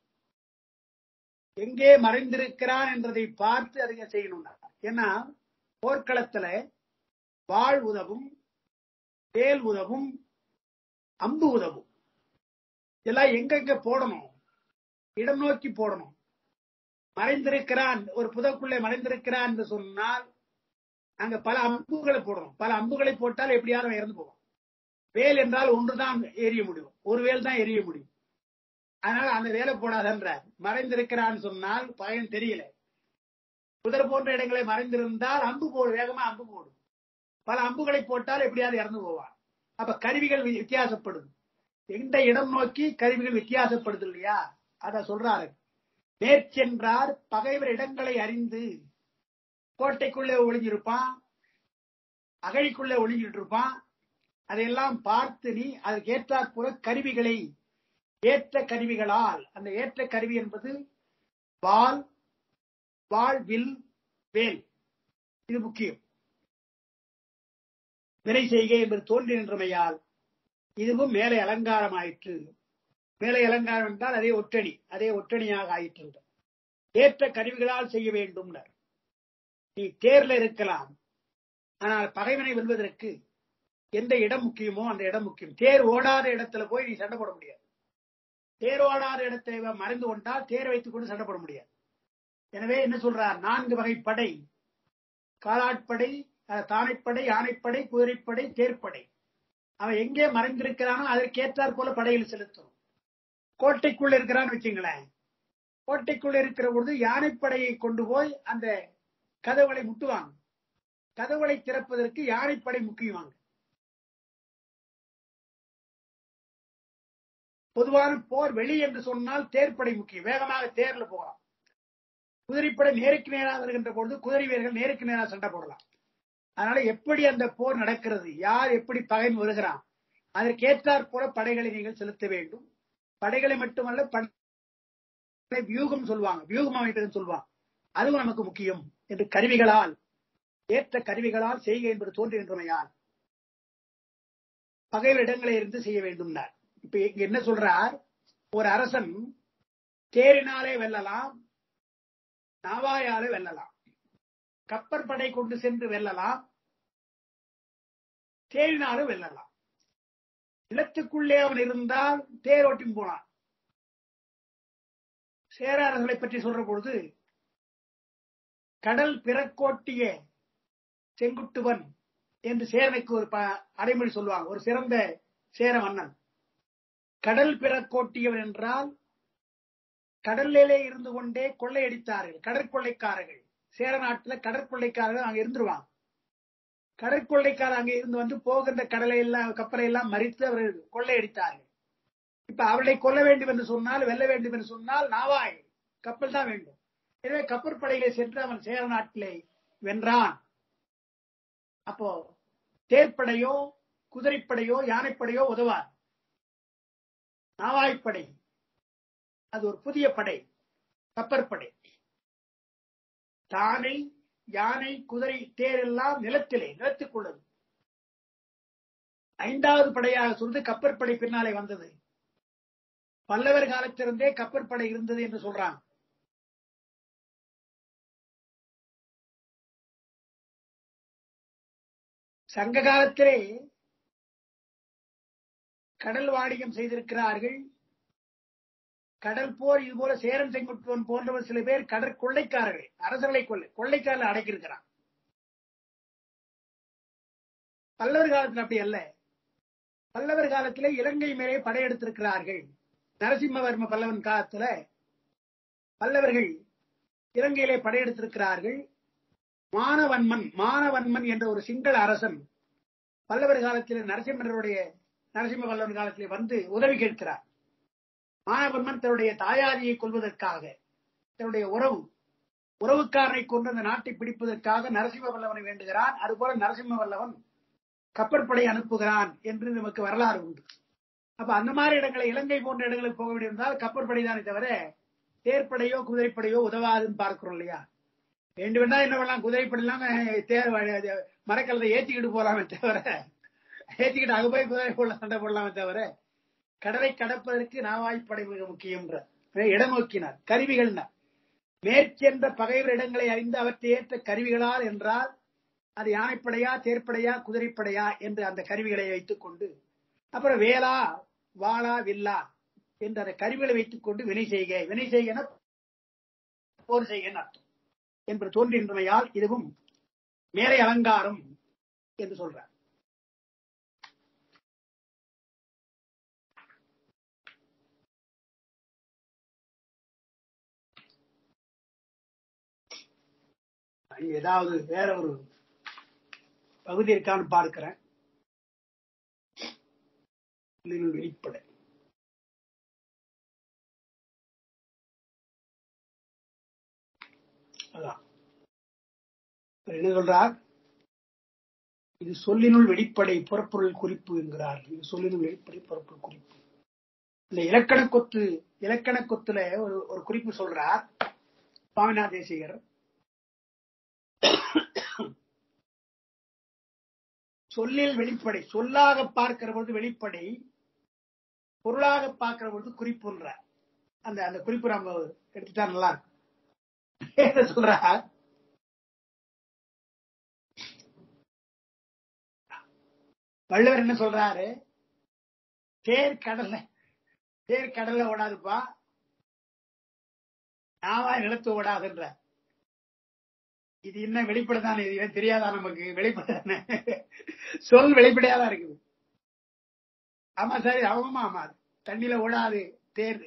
எங்கே மறைந்திருக்கிறான் என்றதை பார்த்து அதை செய்யணும் ஏன்னா போர்க்களத்துல வாழ் உதவும் வேல் உதவும் அம்பு உதவும் இதெல்லாம் எங்கெங்க போடணும் இடம் நோக்கி போடணும் மறைந்திருக்கிறான் ஒரு புதக்குள்ளே மறைந்திருக்கிறான் என்று சொன்னால் அங்க பல அம்புகளை போடணும் பல அம்புகளை போட்டால் எப்படியாரும் இறந்து போவோம் வேல் என்றால் ஒன்றுதான் எரிய முடியும் ஒரு வேல் தான் எரிய முடியும் அதனால அந்த வேலை போடாதன்றார் மறைந்திருக்கிறான்னு சொன்னால் பயன் தெரியல புதர் போன்ற இடங்களை மறைந்திருந்தால் அம்பு போடு வேகமா அம்பு போடும் பல அம்புகளை போட்டால் எப்படியாவது இறந்து போவான் அப்ப கருவிகள் வித்தியாசப்படுது எந்த இடம் நோக்கி கருவிகள் வித்தியாசப்படுது இல்லையா அத சொல்றாரு மேற்சென்றார் பகைவர் இடங்களை அறிந்து கோட்டைக்குள்ளே ஒளிஞ்சிருப்பான் அகழிக்குள்ளே ஒளிஞ்சிட்டு இருப்பான் அதையெல்லாம் பார்த்து நீ அதற்கு ஏற்றாற்போல கருவிகளை ஏற்ற கருவிகளால் அந்த ஏற்ற கருவி என்பது வால் வாள் வில் வேல் இது முக்கியம் வினை செய்கை என்பது தோன்றி நின்றமையால் இதுவும் மேலே அலங்காரம் ஆயிற்று மேலே அலங்காரம் என்றால் அதே ஒற்றணி அதே ஒற்றணியாக ஆயிற்று ஏற்ற கருவிகளால் செய்ய வேண்டும் நீ தேர்ல இருக்கலாம் ஆனால் பகைவனை வெல்வதற்கு எந்த இடம் முக்கியமோ அந்த இடம் முக்கியம் தேர் ஓடாத இடத்துல போய் நீ சண்டை போட முடியாது தேர் ஓடாத இடத்தை மறைந்து கொண்டால் தேர் வைத்துக் கொண்டு சண்டை போட முடியாது எனவே என்ன சொல்றார் நான்கு வகை படை காலாட்படை தானைப்படை யானைப்படை குதிரைப்படை தேர்ப்படை அவன் எங்கே மறைந்திருக்கிறானோ அதற்கேற்றாற் போல படையில் செலுத்தணும் கோட்டைக்குள்ள இருக்கிறான்னு வச்சுங்களேன் கோட்டைக்குள்ள இருக்கிற பொழுது யானைப்படையை கொண்டு போய் அந்த கதவுகளை முட்டுவாங்க கதவுகளை திறப்பதற்கு யானைப்படை முக்கியமாங்க பொதுவான போர் வெளி என்று சொன்னால் தேர்ப்படை முக்கியம் வேகமாக தேர்ல போகலாம் குதிரைப்படை நேருக்கு நேராக வருகின்ற பொழுது குதிரை வீரர்கள் நேருக்கு நேராக சண்டை போடலாம் அதனால எப்படி அந்த போர் நடக்கிறது யார் எப்படி பகைன் வருகிறான் அதற்கேற்றாற் போல படைகளை நீங்கள் செலுத்த வேண்டும் படைகளை மட்டுமல்ல படை வியூகம் சொல்லுவாங்க வியூகம் அமைப்பதுன்னு சொல்லுவாங்க அதுவும் நமக்கு முக்கியம் என்று கருவிகளால் ஏற்ற கருவிகளால் செய்க என்பது தோன்றுகின்றமையால் பகைவர் இடங்களை இருந்து செய்ய வேண்டும் இப்ப இங்க என்ன சொல்றார் ஒரு அரசன் தேரினாலே வெல்லலாம் நாவாயாலே வெல்லலாம் கப்பற்படை கொண்டு சென்று வெல்லலாம் தேரினாலும் வெல்லலாம் நிலத்துக்குள்ளே அவன் இருந்தால் தேரோட்டி போனான் சேராரர்களை பற்றி சொல்ற பொழுது கடல் பிறக்கோட்டிய செங்குட்டுவன் என்று சேரனுக்கு ஒரு அடைமொழி சொல்லுவாங்க ஒரு சிறந்த சேர மன்னன் கடல் பிறக்கோட்டியவன் என்றால் கடலிலே இருந்து கொண்டே கொள்ளையடித்தார்கள் கடற்கொள்ளைக்காரர்கள் சேர நாட்டுல கடற்கொள்ளைக்காரர்கள் அங்க இருந்துருவாங்க கடற்கொள்ளைக்காரர் அங்க இருந்து வந்து போகின்ற கடலை எல்லாம் கப்பலை எல்லாம் மறித்து அவர்கள் கொள்ளையடித்தார்கள் இப்ப அவளை கொல்ல வேண்டும் என்று சொன்னால் வெல்ல வேண்டும் என்று சொன்னால் நாவாய் கப்பல் தான் வேண்டும் எனவே கப்பற்படையிலே சென்று அவன் சேர நாட்டிலே வென்றான் அப்போ தேர்ப்படையோ குதிரைப்படையோ யானைப்படையோ உதவார் நாவாய்ப்படை அது ஒரு புதிய படை கப்பற்படை தானை யானை குதிரை தேர் எல்லாம் நிலத்திலே நிலத்துக்குள்ளது ஐந்தாவது படையாக சொல்றது கப்பற்படை பின்னாலே வந்தது பல்லவர் காலத்திலிருந்தே கப்பற்படை இருந்தது என்று சொல்றாங்க சங்க காலத்திலே கடல் வாணிகம் செய்திருக்கிறார்கள் கடல் போர் இது போல சேரன் செங்குட்டுவன் போன்றவர் சில பேர் கடற்கொள்ளைக்காரர்கள் அரசர்களை கொள்ளை கொள்ளைக்காரர்கள் அடைக்கிருக்கிறான் பல்லவர் காலத்தில் அப்படி அல்ல பல்லவர் காலத்திலே இலங்கை மேலே படையெடுத்திருக்கிறார்கள் நரசிம்மவர்ம பல்லவன் காலத்துல பல்லவர்கள் இலங்கையிலே படையெடுத்திருக்கிறார்கள் மானவன்மன் மானவன்மன் என்ற ஒரு சிங்கள அரசன் பல்லவர் காலத்தில் நரசிம்மருடைய நரசிம்ம பல்லவன் காலத்திலே வந்து உதவி கேட்கிறார் மானவன்மன் தன்னுடைய தாயாரியை கொள்வதற்காக தன்னுடைய உறவு உறவுக்காரனை கொண்டு அந்த நாட்டை பிடிப்பதற்காக நரசிம்ம வல்லவனை வேண்டுகிறான் அதுபோல நரசிம்ம வல்லவன் கப்பற்படை அனுப்புகிறான் என்று நமக்கு வரலாறு உண்டு அப்ப அந்த மாதிரி இடங்களை இலங்கை போன்ற இடங்களுக்கு போக வேண்டியிருந்தால் கப்பற்படை தானே தவிர தேர்ப்படையோ குதிரைப்படையோ உதவாதுன்னு பார்க்கிறோம் இல்லையா வேண்டுமென்றா என்ன பண்ணலாம் குதிரைப்படையெல்லாம் தேர் மரக்கலத்தை ஏற்றிக்கிட்டு போலாமே தவிர ஏற்றிக்கிட்டு அங்க போய் குதிரை போடலாம் சண்டை போடலாமே தவிர கடலை கடப்பதற்கு நாவாய்ப்படை மிக முக்கியம் இடம் நோக்கினார் கருவிகள் மேற்சென்ற பகைவர் இடங்களை அறிந்து அவற்றை ஏற்ற கருவிகளால் என்றால் அது யானைப்படையா தேர்ப்படையா குதிரைப்படையா என்று அந்த கருவிகளை வைத்துக் கொண்டு அப்புறம் வேளா வாளா வில்லா என்று அந்த கருவிகளை வைத்துக் கொண்டு வினை செய்க வினை செய்கன போர் செய்கன்னு அர்த்தம் என்று தோன்றின்றமையால் இதுவும் மேலை அலங்காரம் என்று சொல்றார் ஏதாவது வேற ஒரு பகுதி இருக்கான்னு பார்க்கிறேன் வெளிப்படை அதான் என்ன சொல்றார் இது சொல்லினுள் வெளிப்படை புறப்பொருள் குறிப்பு என்கிறார் இது சொல்லினுள் வெளிப்படை புறப்பொருள் குறிப்பு இந்த இலக்கண கொத்து இலக்கண கொத்துல ஒரு ஒரு குறிப்பு சொல்றார் சுவாமிநாத தேசிகர் சொல்லில் வெளிப்படை சொல்லாக பார்க்கிற பொழுது வெளிப்படை பொருளாக பார்க்கிற பொழுது குறிப்புன்ற அந்த அந்த குறிப்பு நம்ம எடுத்துட்டா நல்லா இருக்கும் சொல்ற வள்ளுவர் என்ன சொல்றாரு தேர் கடல்ல தேர் கடல்ல ஓடாதுப்பா நாவா நிலத்து ஓடாதுன்ற இது என்ன வெளிப்படைதானே இது தெரியாதா நமக்கு வெளிப்படைதானே சொல் வெளிப்படையாதான் இருக்குது ஆமா சரி ஆமாமா ஆமா தண்ணியில ஓடாது தேர்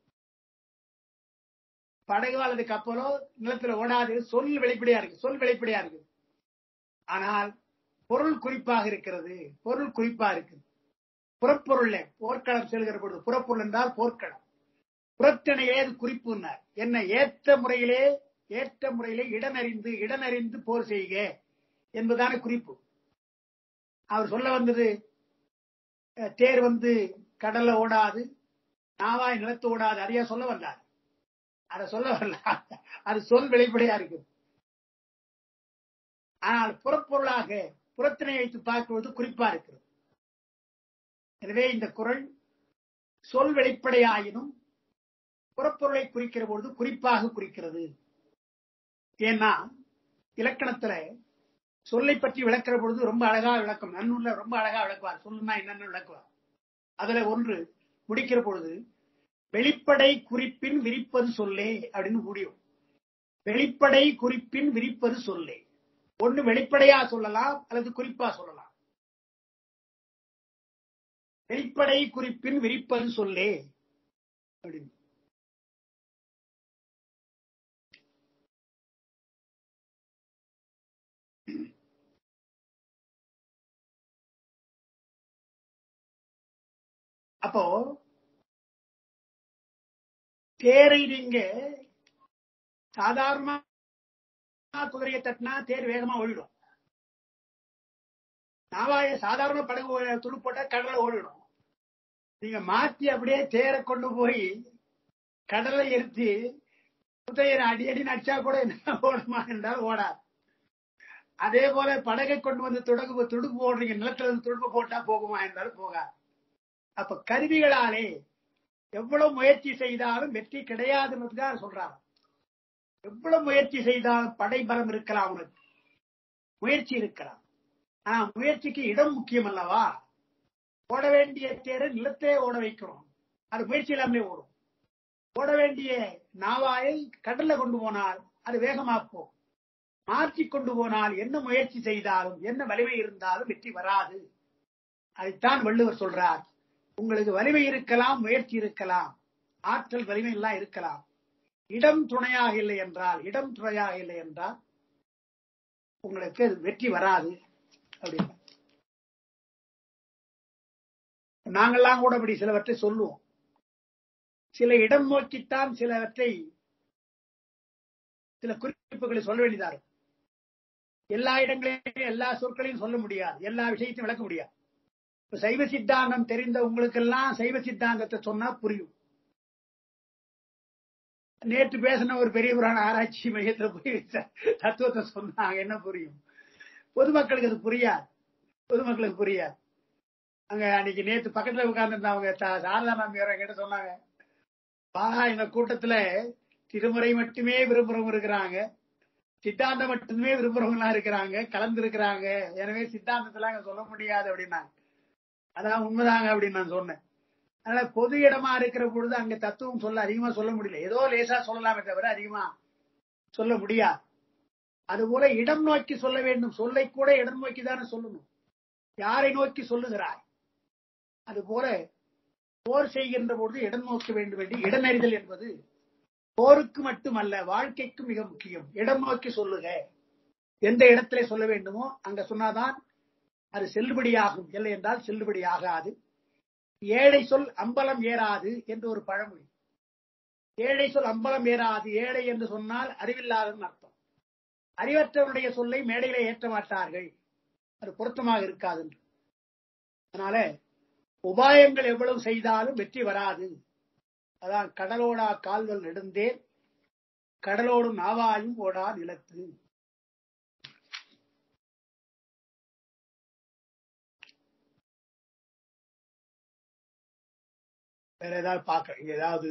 படகு அல்லது கப்பலோ நிலத்துல ஓடாது சொல் வெளிப்படையா இருக்கு சொல் வெளிப்படையா இருக்கு ஆனால் பொருள் குறிப்பாக இருக்கிறது பொருள் குறிப்பா இருக்கு புறப்பொருள் போர்க்களம் செல்கிற பொழுது புறப்பொருள் என்றால் போர்க்களம் புறத்தினையே அது குறிப்புன்னார் என்ன ஏற்ற முறையிலே ஏற்ற முறையிலே இடனறிந்து இடனறிந்து போர் செய்க என்பதான குறிப்பு அவர் சொல்ல வந்தது தேர் வந்து கடல்ல ஓடாது நாவாய் நிலத்தோடாது அதையா சொல்ல வந்தார் அதை சொல்ல வரல அது சொல் வெளிப்படையா இருக்கு ஆனால் புறப்பொருளாக புறத்தினை வைத்து பார்க்குவது குறிப்பா இருக்கிறது எனவே இந்த குரல் சொல் வெளிப்படையாயினும் புறப்பொருளை குறிக்கிற பொழுது குறிப்பாக குறிக்கிறது ஏன்னா இலக்கணத்துல சொல்லை பற்றி விளக்கிற பொழுது ரொம்ப அழகா விளக்கம் நன்னூல்ல ரொம்ப அழகா விளக்குவார் சொல்லுனா என்னன்னு விளக்குவார் அதுல ஒன்று முடிக்கிற பொழுது வெளிப்படை குறிப்பின் விரிப்பது சொல்லே அப்படின்னு முடியும் வெளிப்படை குறிப்பின் விரிப்பது சொல்லே ஒண்ணு வெளிப்படையா சொல்லலாம் அல்லது குறிப்பா சொல்லலாம் வெளிப்படை குறிப்பின் விரிப்பது சொல்லே அப்படின்னு அப்போ தேரை நீங்க சாதாரணமா குதிரையை தட்டினா தேர் வேகமா ஓடிடும் நாவாய சாதாரண படகு துடு போட்டா கடலை ஓடிடும் நீங்க மாத்தி அப்படியே தேரை கொண்டு போய் கடலை எடுத்து குதிரையை அடி அடி நடிச்சா கூட என்ன ஓடுமா என்றால் ஓடாது அதே போல படகை கொண்டு வந்து துடுப்பு துடுப்பு போடுறீங்க நிலத்துல இருந்து துடுப்பு போட்டா போகுமா என்றாலும் போகாது அப்ப கருவிகளாலே எவ்வளவு முயற்சி செய்தாலும் வெற்றி கிடையாதுன்றதுக்காக சொல்றாங்க எவ்வளவு முயற்சி செய்தாலும் படை பலம் இருக்கலாம் உனக்கு முயற்சி இருக்கலாம் ஆனா முயற்சிக்கு இடம் முக்கியம் அல்லவா ஓட வேண்டிய தேரை நிலத்திலே ஓட வைக்கிறோம் அது முயற்சி இல்லாமலே ஓடும் ஓட வேண்டிய நாவாயை கடல்ல கொண்டு போனால் அது வேகமா போகும் மாற்றி கொண்டு போனால் என்ன முயற்சி செய்தாலும் என்ன வலிமை இருந்தாலும் வெற்றி வராது அதைத்தான் வள்ளுவர் சொல்றார் உங்களுக்கு வலிமை இருக்கலாம் முயற்சி இருக்கலாம் ஆற்றல் வலிமை எல்லாம் இருக்கலாம் இடம் துணையாக இல்லை என்றால் இடம் துணையாக இல்லை என்றால் உங்களுக்கு அது வெற்றி வராது அப்படின்னு நாங்கெல்லாம் கூட அப்படி சிலவற்றை சொல்லுவோம் சில இடம் நோக்கித்தான் சிலவற்றை சில குறிப்புகளை சொல்ல வேண்டியதா இருக்கும் எல்லா இடங்களையும் எல்லா சொற்களையும் சொல்ல முடியாது எல்லா விஷயத்தையும் விளக்க முடியாது இப்ப சைவ சித்தாந்தம் தெரிந்த உங்களுக்கெல்லாம் சைவ சித்தாந்தத்தை சொன்னா புரியும் நேற்று பேசின ஒரு பெரிய புராண ஆராய்ச்சி மையத்துல போய் தத்துவத்தை சொன்னாங்க என்ன புரியும் பொதுமக்களுக்கு அது புரியாது பொதுமக்களுக்கு புரியாது அங்க அன்னைக்கு நேத்து பக்கத்துல உட்கார்ந்துருந்தவங்க சாரதா நம்பியார் கிட்ட சொன்னாங்க பாலா இந்த கூட்டத்துல திருமுறை மட்டுமே விரும்புறவங்க இருக்கிறாங்க சித்தாந்தம் மட்டுமே விரும்புறவங்களா இருக்கிறாங்க கலந்து இருக்கிறாங்க எனவே சித்தாந்தத்துல அங்க சொல்ல முடியாது அப்படின்னாங்க அதான் உண்மைதாங்க அப்படின்னு நான் சொன்னேன் அதனால பொது இடமா இருக்கிற பொழுது அங்க தத்துவம் சொல்ல அதிகமா சொல்ல முடியல ஏதோ லேசா சொல்லலாமே தவிர அதிகமா சொல்ல முடியாது அதுபோல இடம் நோக்கி சொல்ல வேண்டும் சொல்லை கூட இடம் நோக்கி தானே சொல்லணும் யாரை நோக்கி சொல்லுகிறாய் அதுபோல போர் செய்கின்ற பொழுது இடம் நோக்க வேண்டும் என்று இடனறிதல் என்பது போருக்கு மட்டுமல்ல வாழ்க்கைக்கு மிக முக்கியம் இடம் நோக்கி சொல்லுக எந்த இடத்திலே சொல்ல வேண்டுமோ அங்க சொன்னாதான் அது செல்லுபடியாகும் இல்லை என்றால் செல்லுபடி ஆகாது ஏழை சொல் அம்பலம் ஏறாது என்று ஒரு பழமொழி ஏழை சொல் அம்பலம் ஏறாது ஏழை என்று சொன்னால் அறிவில்லாதன்னு அர்த்தம் அறிவற்றவருடைய சொல்லை மேடையில ஏற்ற மாட்டார்கள் அது பொருத்தமாக இருக்காது என்று அதனால உபாயங்கள் எவ்வளவு செய்தாலும் வெற்றி வராது அதான் கடலோடா கால்கள் நெடுந்தேன் கடலோடும் நாவாயும் ஓடா நிலத்து வேற ஏதாவது பார்க்க இங்க ஏதாவது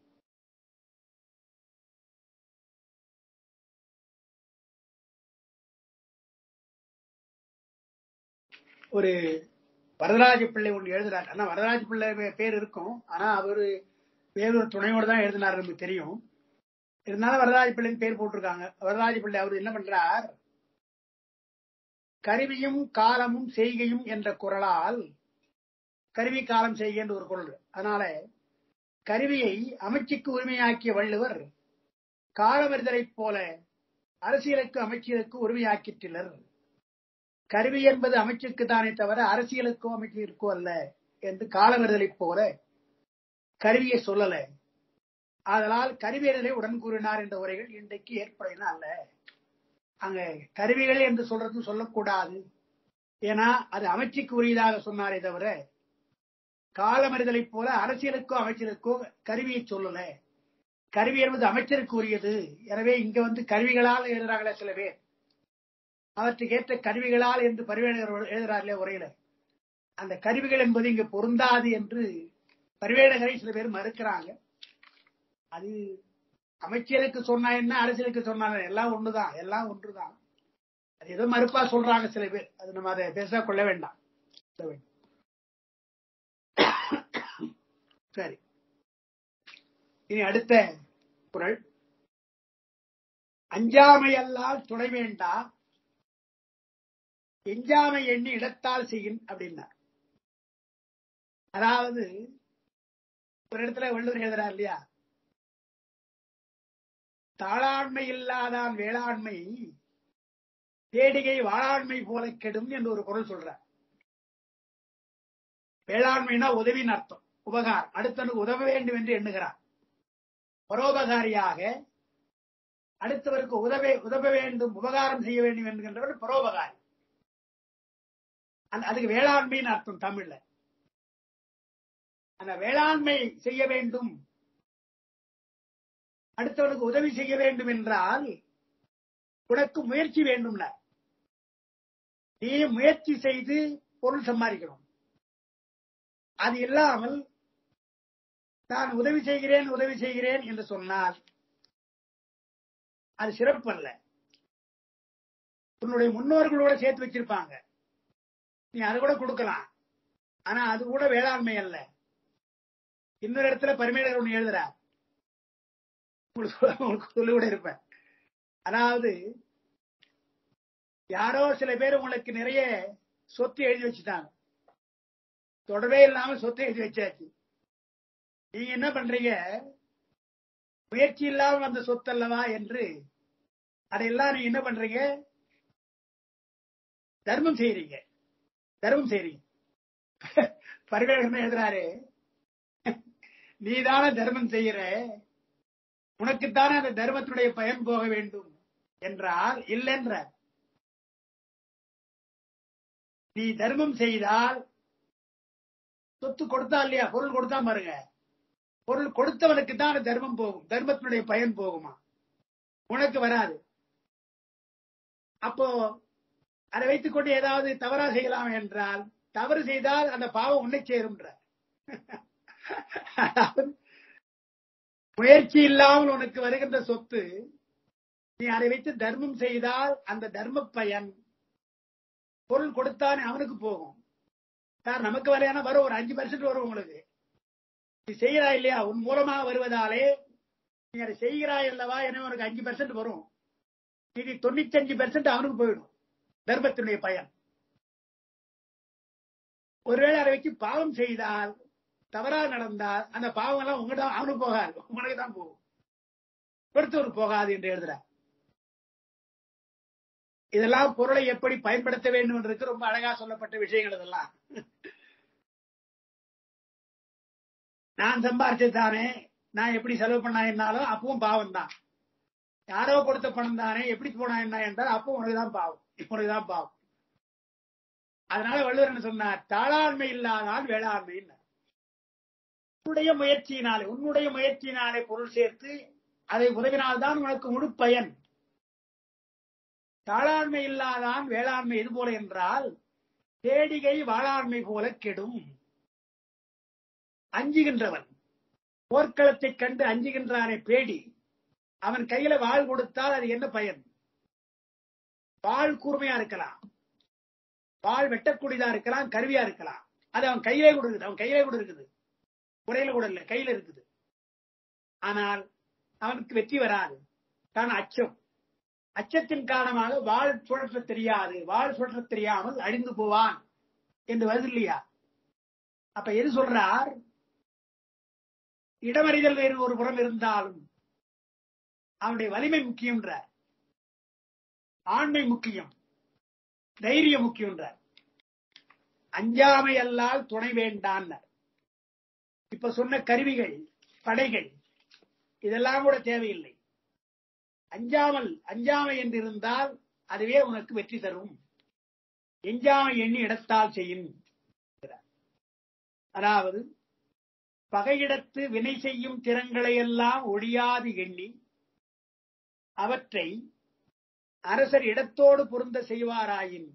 ஒரு வரதராஜ பிள்ளை ஒன்று எழுதுறாரு ஆனா வரதராஜ பிள்ளை பேர் இருக்கும் ஆனா அவரு வேறொரு துணையோடு தான் எழுதினார் நமக்கு தெரியும் இருந்தாலும் வரதராஜ பிள்ளைன்னு பேர் போட்டிருக்காங்க வரதராஜ பிள்ளை அவர் என்ன பண்றார் கருவியும் காலமும் செய்கையும் என்ற குரலால் கருவி காலம் செய்க என்று ஒரு குரல் அதனால கருவியை அமைச்சுக்கு உரிமையாக்கிய வள்ளுவர் காலவரிதலைப் போல அரசியலுக்கு அமைச்சருக்கு உரிமையாக்கிற்றனர் கருவி என்பது அமைச்சுக்கு தானே தவிர அரசியலுக்கோ அமைச்சருக்கோ அல்ல என்று காலவரிதலைப் போல கருவியை சொல்லல அதனால் கருவியலை உடன் கூறினார் என்ற உரைகள் இன்றைக்கு ஏற்படையின அல்ல அங்க கருவிகள் என்று சொல்றது சொல்லக்கூடாது ஏன்னா அது அமைச்சுக்கு உரியதாக சொன்னாரே தவிர காலமறிதலைப் போல அரசியலுக்கோ அமைச்சருக்கோ கருவியை சொல்லல கருவி என்பது அமைச்சருக்கு உரியது எனவே இங்க வந்து கருவிகளால் எழுதுறாங்களே சில பேர் அவற்றுக்கு ஏற்ற கருவிகளால் என்று பரிவேணகர் எழுதுறார்களே உரையில அந்த கருவிகள் என்பது இங்கு பொருந்தாது என்று பரிவேணகரை சில பேர் மறுக்கிறாங்க அது அமைச்சருக்கு சொன்னா என்ன அரசியலுக்கு சொன்னா என்ன, எல்லாம் ஒண்ணுதான் எல்லாம் ஒன்றுதான் அது ஏதோ மறுப்பா சொல்றாங்க சில பேர் அது நம்ம அதை பேச கொள்ள வேண்டாம் கொள்ள வேண்டாம். சரி இனி அடுத்த குரல் அஞ்சாமையல்லால் துணை வேண்டா எஞ்சாமை எண்ணி இடத்தால் செய்யின் அப்படின்னா அதாவது ஒரு இடத்துல வள்ளுவர் எழுதுறார் இல்லையா தாளாண்மை இல்லாதான் வேளாண்மை தேடிகை வாழாண்மை போல கெடும் என்று ஒரு குரல் சொல்றார் வேளாண்மைனா உதவின்னு அர்த்தம் உபகாரம் அடுத்தவனுக்கு உதவ வேண்டும் என்று எண்ணுகிறார் பரோபகாரியாக அடுத்தவருக்கு உதவ உதவ வேண்டும் உபகாரம் செய்ய வேண்டும் என்கின்றவர் பரோபகாரி அந்த- அதுக்கு வேளாண்மைன்னு அர்த்தம் தமிழ்ல அந்த வேளாண்மை செய்ய வேண்டும் அடுத்தவனுக்கு உதவி செய்ய வேண்டும் என்றால் உனக்கு முயற்சி வேண்டும்ல நீ முயற்சி செய்து பொருள் சம்பாதிக்கணும் அது இல்லாமல் நான் உதவி செய்கிறேன் உதவி செய்கிறேன் என்று சொன்னால் அது சிறப்பு அல்ல உன்னுடைய முன்னோர்களோட சேர்த்து வச்சிருப்பாங்க நீ அது கூட கொடுக்கலாம் ஆனா அது கூட வேளாண்மை அல்ல இன்னொரு இடத்துல பரிமையாளர் ஒண்ணு எழுதுறார் உங்களுக்கு சொல்ல- உங்களுக்கு சொல்லி கூட இருப்பேன் அதாவது யாரோ சில பேர் உங்களுக்கு நிறைய சொத்து எழுதி வச்சுட்டாங்க தொடர்பே இல்லாம சொத்து எழுதி வச்சாச்சு நீங்க என்ன பண்றீங்க முயற்சி இல்லாமல் அந்த சொத்து அல்லவா என்று அதையெல்லாம் நீங்க என்ன பண்றீங்க தர்மம் செய்யறீங்க தர்மம் செய்யறீங்க பரிவேகம் எழுதுறாரு நீதான தர்மம் செய்யற உனக்குத்தானே அந்த தர்மத்தினுடைய பயன் போக வேண்டும் என்றால் இல்லைன்ற நீ தர்மம் செய்தால் சொத்து கொடுத்தா இல்லையா பொருள் கொடுத்தா பாருங்க பொருள் கொடுத்தவனுக்கு தான் அந்த தர்மம் போகும் தர்மத்தினுடைய பயன் போகுமா உனக்கு வராது அப்போ அதை வைத்துக் கொண்டு ஏதாவது தவறா செய்யலாம் என்றால் தவறு செய்தால் அந்த பாவம் உன்னை சேரும்ன்ற அதாவது, முயற்சி இல்லாமல் உனக்கு வருகின்ற சொத்து நீ அதை வைத்து தர்மம் செய்தால் அந்த தர்ம பயன் பொருள் கொடுத்தானே அவனுக்கு போகும் சார் நமக்கு வரையான வரும் ஒரு அஞ்சு பர்சன்ட் வரும் உங்களுக்கு நீ செய்கிறாய் இல்லையா உன் மூலமாக வருவதாலே நீ அதை செய்கிறாய் அல்லவா எனவே உனக்கு அஞ்சு பர்சன்ட் வரும் இது தொண்ணூத்தி அஞ்சு பெர்சென்ட் அவனுக்கு போயிடும் தர்மத்தினுடைய பயன் ஒருவேளை அதை வச்சு பாவம் செய்தால் தவறா நடந்தால் அந்த பாவம் எல்லாம் உங்கள்கிட்ட அவனுக்கு போகாது உனக்கு தான் போகும் கொடுத்தவர் போகாது என்று எழுதுறார் இதெல்லாம் பொருளை எப்படி பயன்படுத்த வேண்டும் என்றதுக்கு ரொம்ப அழகா சொல்லப்பட்ட விஷயங்கள் இதெல்லாம் நான் சம்பாரிச்சது தானே நான் எப்படி செலவு பண்ணா என்னாலும் அப்பவும் பாவம் தான் யாரோ கொடுத்த பணம் தானே எப்படி போனா என்ன என்றால் அப்போ உனக்கு தான் பாவம் உனக்கு தான் பாவம் அதனால வள்ளுவர் என்ன சொன்னார் தாளாண்மை இல்லாதான் வேளாண்மை உன்னுடைய முயற்சியினாலே உன்னுடைய முயற்சியினாலே பொருள் சேர்த்து அதை உதவினால்தான் உனக்கு முழு பயன் தாளாண்மை இல்லாதான் வேளாண்மை எது போல என்றால் தேடிகை வாழாண்மை போல கெடும் அஞ்சுகின்றவன் போர்க்களத்தைக் கண்டு அஞ்சுகின்றானே பேடி அவன் கையில வாழ் கொடுத்தால் அது என்ன பயன் வாழ் கூர்மையா இருக்கலாம் வாழ் வெட்டக்கூடியதா இருக்கலாம் கருவியா இருக்கலாம் அது அவன் கையிலே கூட இருக்குது அவன் கையிலே கூட இருக்குது உரையில கூட இல்ல கையில இருக்குது ஆனால் அவனுக்கு வெற்றி வராது காரணம் அச்சம் அச்சத்தின் காரணமாக வாழ் சுழற்ற தெரியாது வாழ் சுழற்ற தெரியாமல் அழிந்து போவான் என்று வருது இல்லையா அப்ப எது சொல்றார் இடமறிதல் வேறு ஒரு புறம் இருந்தாலும் அவனுடைய வலிமை முக்கியம்ன்ற ஆண்மை முக்கியம் தைரியம் முக்கியம்ன்ற அஞ்சாமை அல்லால் துணை வேண்டான் இப்ப சொன்ன கருவிகள் படைகள் இதெல்லாம் கூட தேவையில்லை அஞ்சாமல் அஞ்சாமை என்று இருந்தால் அதுவே உனக்கு வெற்றி தரும் எஞ்சாமை எண்ணி இடத்தால் செய்யும் அதாவது பகையிடத்து வினை செய்யும் திறங்களையெல்லாம் ஒழியாது எண்ணி அவற்றை அரசர் இடத்தோடு பொருந்த செய்வாராயின்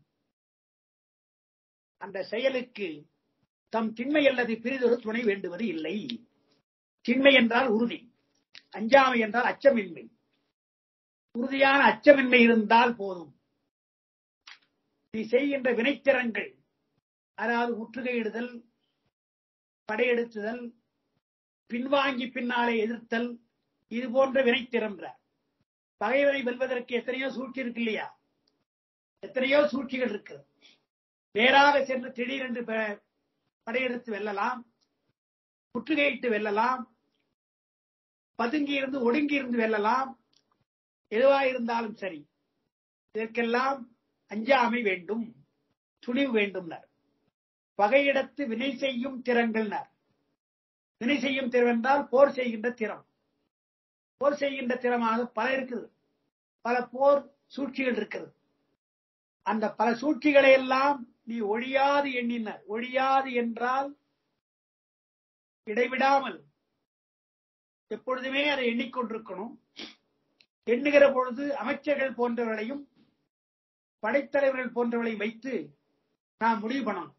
அந்த செயலுக்கு தம் திண்மை அல்லது பிரிதொரு துணை வேண்டுவது இல்லை திண்மை என்றால் உறுதி அஞ்சாமை என்றால் அச்சமின்மை உறுதியான அச்சமின்மை இருந்தால் போதும் நீ செய்கின்ற வினைத்திறங்கள் அதாவது முற்றுகையிடுதல் படையெடுத்துதல் பின்வாங்கி பின்னாலே எதிர்த்தல் இது போன்ற வினைத்திறன்ற பகைவனை வெல்வதற்கு எத்தனையோ சூழ்ச்சி இருக்கு இல்லையா எத்தனையோ சூழ்ச்சிகள் இருக்கு நேராக சென்று திடீரென்று ப- படையெடுத்து வெல்லலாம் முற்றுகையிட்டு வெல்லலாம் பதுங்கி இருந்து ஒடுங்கி இருந்து வெல்லலாம் எதுவா இருந்தாலும் சரி இதற்கெல்லாம் அஞ்சாமை வேண்டும் துணிவு வேண்டும்னர் பகையிடத்து வினை செய்யும் திறங்கள்னர் வினை செய்யும் திறம் என்றால் போர் செய்கின்ற திறம் போர் செய்கின்ற திறமாக பல இருக்குது பல போர் சூழ்ச்சிகள் இருக்கிறது அந்த பல சூழ்ச்சிகளை எல்லாம் நீ ஒழியாது எண்ணினர் ஒழியாது என்றால் இடைவிடாமல் எப்பொழுதுமே அதை எண்ணிக்கொண்டிருக்கணும் எண்ணுகிற பொழுது அமைச்சர்கள் போன்றவர்களையும் படைத்தலைவர்கள் போன்றவர்களை வைத்து நாம் முடிவு பண்ணணும்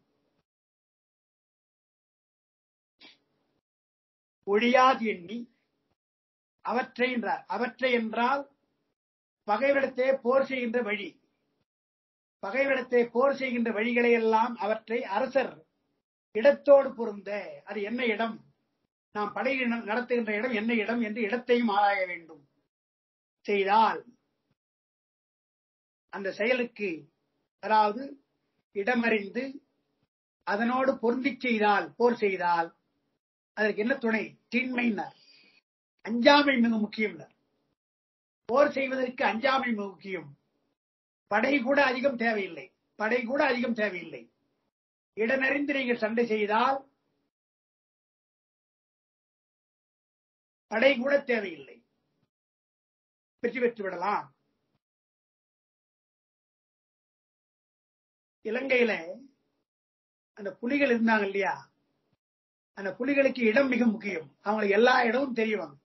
ஒழியாது எண்ணி அவற்றை என்றார் அவற்றை என்றால் பகைவரிடத்தே போர் செய்கின்ற வழி பகைவரிடத்தே போர் செய்கின்ற வழிகளை எல்லாம் அவற்றை அரசர் இடத்தோடு பொருந்த அது என்ன இடம் நாம் படை நடத்துகின்ற இடம் என்ன இடம் என்று இடத்தையும் ஆராய வேண்டும் செய்தால் அந்த செயலுக்கு அதாவது இடமறிந்து அதனோடு பொருந்திச் செய்தால் போர் செய்தால் அதற்கு என்ன துணை தீண்மையினர் அஞ்சாமை மிக முக்கியம் போர் செய்வதற்கு அஞ்சாமை மிக முக்கியம் படை கூட அதிகம் தேவையில்லை படை கூட அதிகம் தேவையில்லை இடனறிந்து நீங்கள் சண்டை செய்தால் படை கூட தேவையில்லை வெற்றி பெற்று விடலாம் இலங்கையில அந்த புலிகள் இருந்தாங்க இல்லையா அந்த புலிகளுக்கு இடம் மிக முக்கியம் அவங்களுக்கு எல்லா இடமும் தெரியும்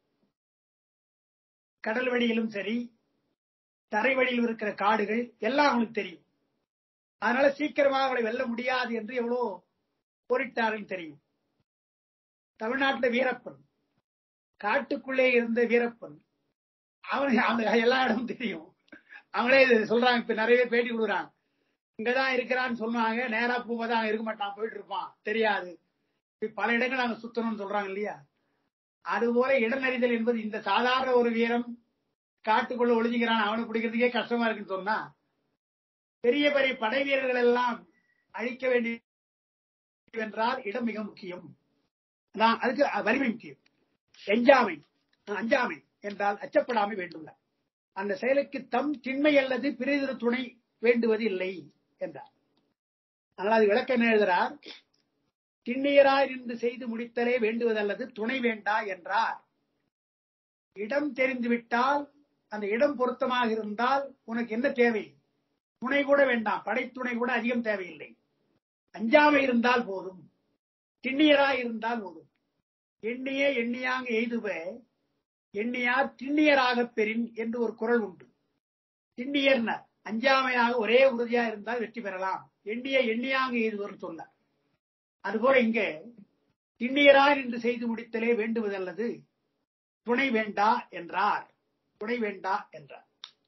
கடல் வழியிலும் சரி தரை வழியில் இருக்கிற காடுகள் எல்லாம் அவங்களுக்கு தெரியும் அதனால சீக்கிரமாக அவளை வெல்ல முடியாது என்று எவ்வளோ போரிட்டாருன்னு தெரியும் தமிழ்நாட்டில் வீரப்பன் காட்டுக்குள்ளே இருந்த வீரப்பன் அவனுக்கு அவனுக்கு எல்லா இடமும் தெரியும் அவங்களே இது சொல்றாங்க இப்ப நிறைய பேர் பேட்டி கொடுக்குறாங்க இங்கதான் இருக்கிறான்னு சொன்னாங்க நேரா போகும்போது அங்க இருக்க மாட்டான் போயிட்டு இருப்பான் தெரியாது இப்ப பல இடங்கள் அங்க சுத்தணும்னு சொல்றாங்க இல்லையா அதுபோல இடநறிதல் என்பது இந்த சாதாரண ஒரு வீரம் காட்டுக்குள்ள ஒளிஞ்சுக்கிறான் அவனை பிடிக்கிறதுக்கே கஷ்டமா இருக்குன்னு சொன்னா பெரிய பெரிய படை வீரர்கள் எல்லாம் அழிக்க வேண்டிய என்றால் இடம் மிக முக்கியம் நான் அதுக்கு வலிமை முக்கியம் எஞ்சாமை அஞ்சாமை என்றால் அச்சப்படாமை வேண்டும் அந்த செயலுக்கு தம் திண்மை அல்லது பிரிதொரு துணை வேண்டுவது இல்லை என்றார் ஆனால் அது விளக்க என்ன எழுதுகிறார் திண்ணியராய் நின்று செய்து முடித்தலே வேண்டுவதல்லது துணை வேண்டா என்றார் இடம் தெரிந்துவிட்டால் அந்த இடம் பொருத்தமாக இருந்தால் உனக்கு என்ன தேவை துணை கூட வேண்டாம் படைத்துணை கூட அதிகம் தேவையில்லை அஞ்சாமை இருந்தால் போதும் திண்ணியராய் இருந்தால் போதும் எண்ணிய எண்ணியாங்க எய்துவ எண்ணியார் திண்ணியராக பெறின் என்று ஒரு குரல் உண்டு திண்ணியர்னர் அஞ்சாமையாக ஒரே உறுதியா இருந்தால் வெற்றி பெறலாம் எண்ணிய எண்ணியாங்க எய்துவர் சொன்னார் அதுபோல இங்க திண்ணியராய் என்று செய்து முடித்தலே வேண்டுவதல்லது துணை வேண்டா என்றார் துணை வேண்டா என்றார்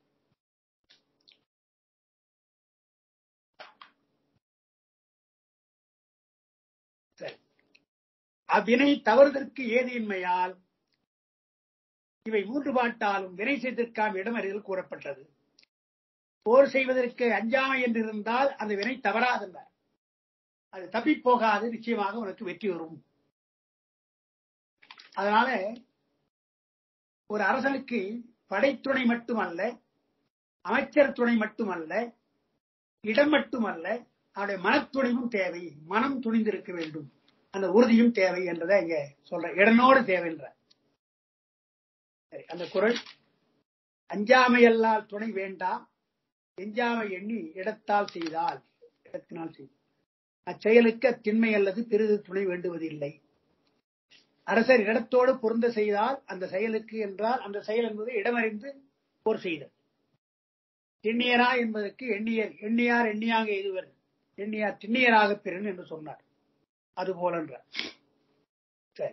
சரி அவ்வினை தவறுதற்கு ஏதியின்மையால் இவை மூன்று பாட்டாலும் வினை செய்தற்காம் இடமறிதல் கூறப்பட்டது போர் செய்வதற்கு அஞ்சாமை என்று இருந்தால் அந்த வினை தவறாதென்றார் அது தப்பி போகாது நிச்சயமாக உனக்கு வெற்றி வரும் அதனால ஒரு அரசனுக்கு படைத்துணை மட்டுமல்ல அமைச்சர் துணை மட்டுமல்ல இடம் மட்டுமல்ல அவருடைய மனத்துணிவும் தேவை மனம் துணிந்திருக்க வேண்டும் அந்த உறுதியும் தேவை என்றதை இங்க சொல்ற இடனோடு தேவைன்ற அந்த குரல் அஞ்சாமையல்லால் துணை வேண்டாம் எஞ்சாமை எண்ணி இடத்தால் செய்தால் இடத்தினால் செய்தால் அச்செயலுக்கு அத்திண்மை அல்லது பிறிது துணை வேண்டுவதில்லை அரசர் இடத்தோடு பொருந்த செய்தால் அந்த செயலுக்கு என்றால் அந்த செயல் என்பது இடமறிந்து போர் செய்தல் திண்ணியரா என்பதற்கு எண்ணியர் எண்ணியார் எண்ணியாக எதுவர் எண்ணியார் திண்ணியராக பெறும் என்று சொன்னார் அது போலன்ற சரி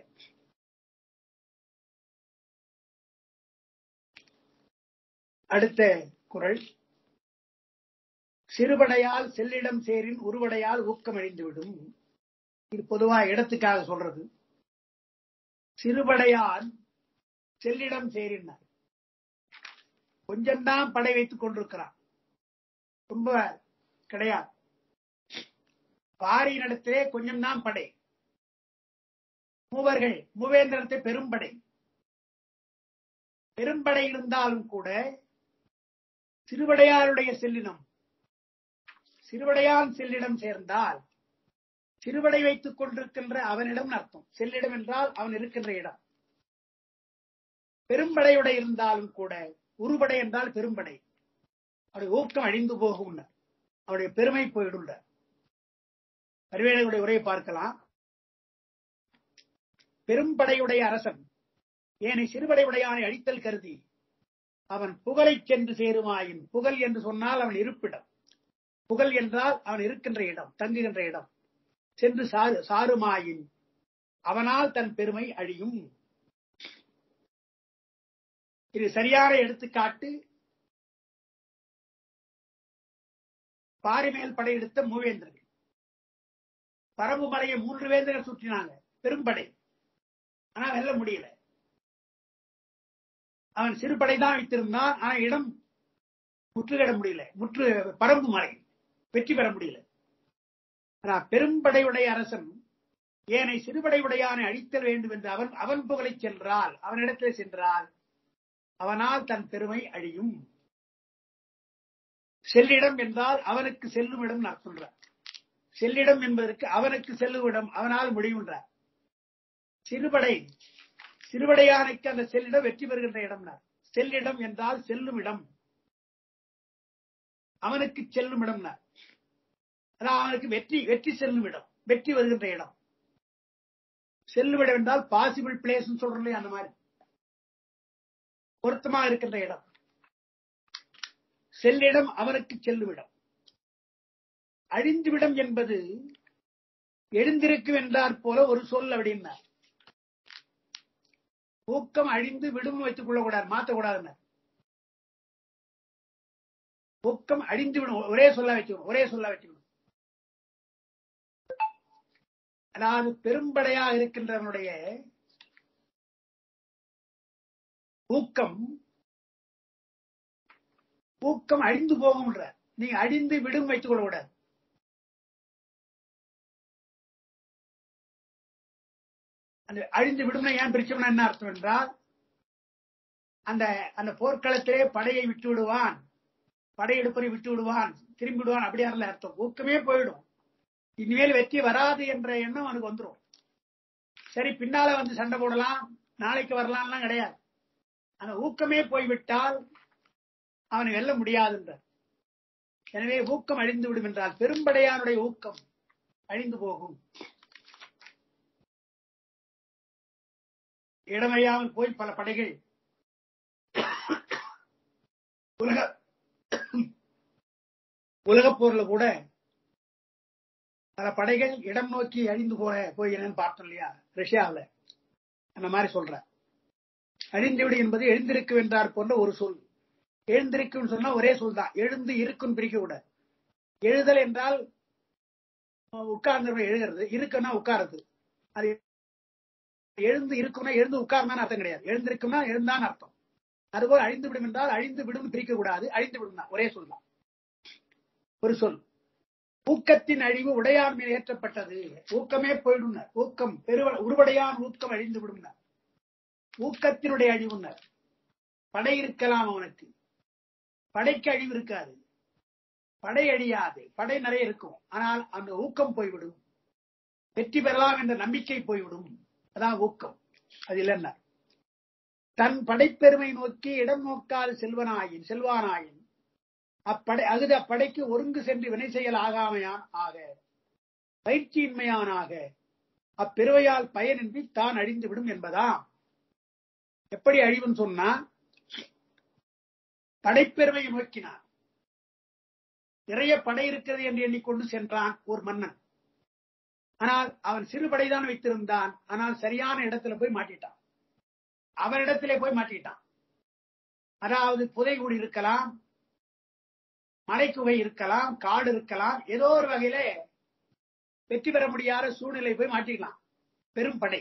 அடுத்த குரல் சிறுபடையால் செல்லிடம் சேரின் உருவடையால் ஊக்கமடைந்துவிடும் இது பொதுவா இடத்துக்காக சொல்றது சிறுபடையால் செல்லிடம் சேரினார் கொஞ்சம்தான் படை வைத்துக் கொண்டிருக்கிறான் ரொம்ப கிடையாது பாரியினிடத்திலே கொஞ்சம்தான் படை மூவர்கள் மூவேந்திரத்தை பெரும்படை பெரும்படை இருந்தாலும் கூட சிறுபடையாருடைய செல்லினம் சிறுவடையான் செல்லிடம் சேர்ந்தால் சிறுவடை வைத்துக் கொண்டிருக்கின்ற அவனிடம் அர்த்தம் செல்லிடம் என்றால் அவன் இருக்கின்ற இடம் பெரும்படையுடைய இருந்தாலும் கூட உருபடை என்றால் பெரும்படை அவருடைய ஊக்கம் அழிந்து போகும் அவருடைய பெருமை போயிடுள்ள பரிவேடனுடைய உரையை பார்க்கலாம் பெரும்படையுடைய அரசன் ஏனை சிறுபடையுடையானை அழித்தல் கருதி அவன் புகழை சென்று சேருமாயின் புகழ் என்று சொன்னால் அவன் இருப்பிடம் புகழ் என்றால் அவன் இருக்கின்ற இடம் தங்குகின்ற இடம் சென்று சாரு சாருமாயின் அவனால் தன் பெருமை அழியும் இது சரியான எடுத்துக்காட்டு பாரிமேல் படையெடுத்த மூவேந்தர்கள் பரம்பு மலையை மூன்று வேந்தர்கள் சுற்றினாங்க பெரும்படை ஆனா வெல்ல முடியல அவன் சிறுபடை தான் வைத்திருந்தான் ஆனா இடம் முற்றுகிட முடியல முற்று பரம்பு மலை வெற்றி பெற முடியல ஆனா பெரும்படையுடைய அரசன் ஏனை சிறுபடையுடையானை அழித்தல் வேண்டும் என்று அவன் அவன் புகழை சென்றால் அவனிடத்தில் சென்றால் அவனால் தன் பெருமை அழியும் செல்லிடம் என்றால் அவனுக்கு செல்லும் இடம் நான் சொல்றார் செல்லிடம் என்பதற்கு அவனுக்கு செல்லும் இடம் அவனால் முடியும்ன்றார் சிறுபடை சிறுபடையானைக்கு அந்த செல்லிடம் வெற்றி பெறுகின்ற இடம் செல்லிடம் என்றால் செல்லும் இடம் அவனுக்கு செல்லும் இடம் அதான் அவனுக்கு வெற்றி வெற்றி செல்லும் இடம் வெற்றி வருகின்ற இடம் செல்லும் இடம் என்றால் பாசிபிள் பிளேஸ் சொல்றோம் அந்த மாதிரி பொருத்தமா இருக்கின்ற இடம் செல்லிடம் அவனுக்கு செல்லும் இடம் அழிந்துவிடம் என்பது எழுந்திருக்கும் என்றார் போல ஒரு சொல் அப்படின்னா ஊக்கம் அழிந்து விடும் வைத்துக் கொள்ளக்கூடாது மாற்றக்கூடாதுன்னு ஊக்கம் அழிந்து விடும் ஒரே சொல்ல வச்சுக்கணும் ஒரே சொல்ல வச்சுக்கணும் அதாவது பெரும்படையாக இருக்கின்றவனுடைய ஊக்கம் ஊக்கம் அழிந்து போகும்ன்ற நீங்க அழிந்து விடும் வைத்துக் கொள்ளக்கூடாது அந்த அழிந்து விடும்னா ஏன் பிரிச்சோம்னா என்ன அர்த்தம் என்றால் அந்த அந்த போர்க்களத்திலே படையை விட்டு விடுவான் படையெடுப்பனை விட்டு விடுவான் திரும்பி விடுவான் அப்படியா அர்த்தம் ஊக்கமே போயிடும் இனிமேல் வெற்றி வராது என்ற எண்ணம் அவனுக்கு வந்துடும் சரி பின்னால வந்து சண்டை போடலாம் நாளைக்கு வரலாம்லாம் கிடையாது அந்த ஊக்கமே போய்விட்டால் அவனை வெல்ல முடியாதுன்ற எனவே ஊக்கம் அழிந்து விடும் என்றால் பெரும்படையானுடைய ஊக்கம் அழிந்து போகும் இடமையாமல் போய் பல படைகள் உலக உலகப் போர்ல கூட பல படைகள் இடம் நோக்கி அழிந்து போற போய் என்னன்னு பார்த்தோம் இல்லையா ரஷ்யாவில் அந்த மாதிரி சொல்ற அழிந்துவிடு என்பது எழுந்திருக்கு வென்றார் போன்ற ஒரு சொல் எழுந்திருக்கும் சொன்னா ஒரே சொல் தான் எழுந்து இருக்கும் பிரிக்க கூட எழுதல் என்றால் உட்கார்ந்து எழுதுறது இருக்குன்னா உட்காருது அது எழுந்து இருக்கும்னா எழுந்து உட்கார்ந்தான்னு அர்த்தம் கிடையாது எழுந்திருக்கும்னா எழுந்தான் அர்த்தம் அதுபோல் அழிந்து விடும் என்றால் அழிந்து விடும் பிரிக்க கூடாது அழிந்து விடும் தான் ஒரே சொல் தான் ஒரு சொல் ஊக்கத்தின் அழிவு உடையார் மேல் ஏற்றப்பட்டது ஊக்கமே போயிடும் ஊக்கம் பெருவ உருவடையான் ஊக்கம் அழிந்து விடும் ஊக்கத்தினுடைய அழிவுனர் படை இருக்கலாம் அவனுக்கு படைக்கு அழிவு இருக்காது படை அழியாது படை நிறைய இருக்கும் ஆனால் அந்த ஊக்கம் போய்விடும் வெற்றி பெறலாம் என்ற நம்பிக்கை போய்விடும் அதான் ஊக்கம் அது இல்லைன்னா தன் படைப்பெருமை நோக்கி இடம் நோக்காது செல்வனாயின் செல்வானாயின் அப்படை அகுது அப்படைக்கு ஒருங்கு சென்று வினை செயல் ஆகாமையான் ஆக பயிற்சியின்மையானாக அப்பெருவையால் பயனின்றி தான் அழிந்துவிடும் என்பதாம் எப்படி அழிவுன்னு சொன்னா படைப்பெருமையை நோக்கினான் நிறைய படை இருக்கிறது என்று எண்ணிக்கொண்டு சென்றான் ஒரு மன்னன் ஆனால் அவன் சிறு படைதான் வைத்திருந்தான் ஆனால் சரியான இடத்துல போய் மாட்டிட்டான் அவனிடத்திலே போய் மாட்டிட்டான் அதாவது புதைகுடி இருக்கலாம் மலைக்குகை இருக்கலாம் காடு இருக்கலாம் ஏதோ ஒரு வகையில வெற்றி பெற முடியாத சூழ்நிலை போய் மாட்டிக்கலாம் பெரும் படை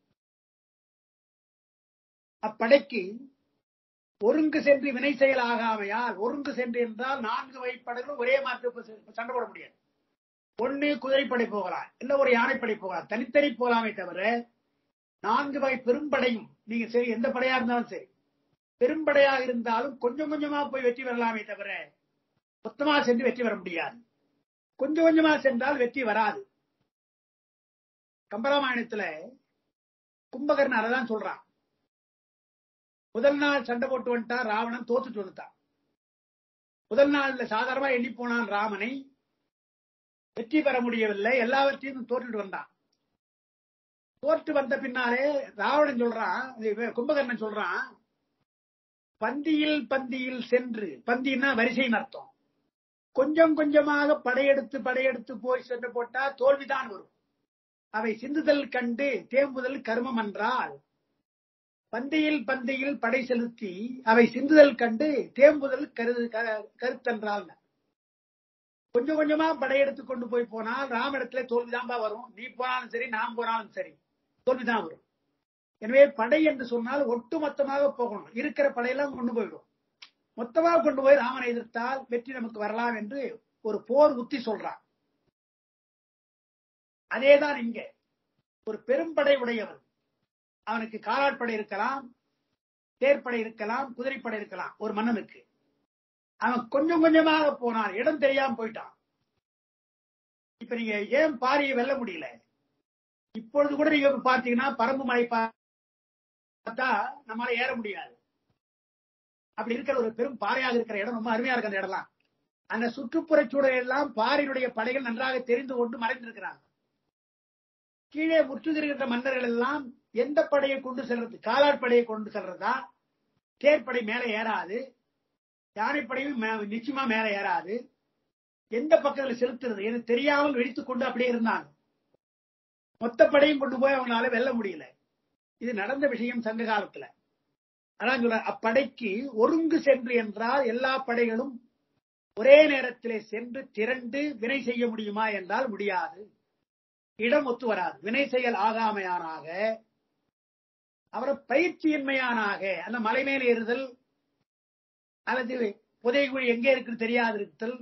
அப்படைக்கு ஒருங்கு சென்று வினை செயல் ஆகாமையால் ஒருங்கு சென்று என்றால் நான்கு வகைப்படைகளும் ஒரே மாதிரி சண்டை போட முடியாது ஒண்ணு குதிரைப்படை போகலாம் இல்ல ஒரு யானைப்படை போகலாம் தனித்தனி போகலாமே தவிர நான்கு வகை பெரும்படையும் நீங்க சரி எந்த படையா இருந்தாலும் சரி பெரும்படையாக இருந்தாலும் கொஞ்சம் கொஞ்சமா போய் வெற்றி பெறலாமே தவிர மொத்தமா சென்று வெற்றி பெற முடியாது கொஞ்சம் கொஞ்சமா சென்றால் வெற்றி வராது கம்பராமாயணத்துல கும்பகர்ணன் அதான் சொல்றான் முதல் நாள் சண்டை போட்டு வந்துட்டான் ராவணன் தோத்துட்டு வந்துட்டான் முதல் நாள்ல சாதாரணமா எண்ணி போனான் ராமனை வெற்றி பெற முடியவில்லை எல்லாவற்றையும் தோற்றுட்டு வந்தான் தோற்று வந்த பின்னாலே ராவணன் சொல்றான் கும்பகர்ணன் சொல்றான் பந்தியில் பந்தியில் சென்று பந்தின்னா வரிசைன்னு அர்த்தம் கொஞ்சம் கொஞ்சமாக படையெடுத்து படையெடுத்து போய் சென்று போட்டா தோல்விதான் வரும் அவை சிந்துதல் கண்டு தேம்புதல் கர்மம் என்றால் பந்தியில் பந்தியில் படை செலுத்தி அவை சிந்துதல் கண்டு தேம்புதல் கருது கருத்தென்றால் கொஞ்சம் கொஞ்சமா படையெடுத்து கொண்டு போய் போனால் ராமஇடத்துல தோல்விதான்பா வரும் நீ போனாலும் சரி நாம் போனாலும் சரி தோல்விதான் வரும் எனவே படை என்று சொன்னால் ஒட்டுமொத்தமாக போகணும் இருக்கிற படையெல்லாம் கொண்டு போயிடும் மொத்தமாக கொண்டு போய் ராமனை எதிர்த்தால் வெற்றி நமக்கு வரலாம் என்று ஒரு போர் உத்தி சொல்றான் அதேதான் இங்க ஒரு பெரும்படை உடையவன் அவனுக்கு காலாட்படை இருக்கலாம் தேர்ப்படை இருக்கலாம் குதிரைப்படை இருக்கலாம் ஒரு மன்னனுக்கு அவன் கொஞ்சம் கொஞ்சமாக போனான் இடம் தெரியாம போயிட்டான் இப்ப நீங்க ஏன் பாரியை வெல்ல முடியல இப்பொழுது கூட நீங்க பாத்தீங்கன்னா பரம்பு மலை பார்த்தா நம்மளால ஏற முடியாது அப்படி இருக்கிற ஒரு பெரும் பாறையாக இருக்கிற இடம் ரொம்ப அருமையா இருக்கு அந்த இடம்லாம் அந்த சுற்றுப்புற சூழல் எல்லாம் பாரினுடைய படைகள் நன்றாக தெரிந்து கொண்டு மறைந்திருக்கிறாங்க கீழே முற்றுகிற மன்னர்கள் எல்லாம் எந்த படையை கொண்டு செல்றது காலாட்படையை கொண்டு செல்றதா தேர்ப்படை மேல ஏறாது யானைப்படையும் நிச்சயமா மேல ஏறாது எந்த பக்கத்துல செலுத்துறது என தெரியாமல் வெடித்துக் கொண்டு அப்படியே இருந்தாங்க மொத்த படையும் கொண்டு போய் அவங்களால வெல்ல முடியல இது நடந்த விஷயம் சங்க காலத்துல அதான் சொல்ற அப்படைக்கு ஒருங்கு சென்று என்றால் எல்லா படைகளும் ஒரே நேரத்திலே சென்று திரண்டு வினை செய்ய முடியுமா என்றால் முடியாது இடம் ஒத்து வராது வினை செயல் ஆகாமையானாக அவரை பயிற்சியின்மையானாக அந்த மலை மேல் ஏறுதல் அல்லது புதைகுழி எங்கே இருக்குன்னு தெரியாது இருத்தல்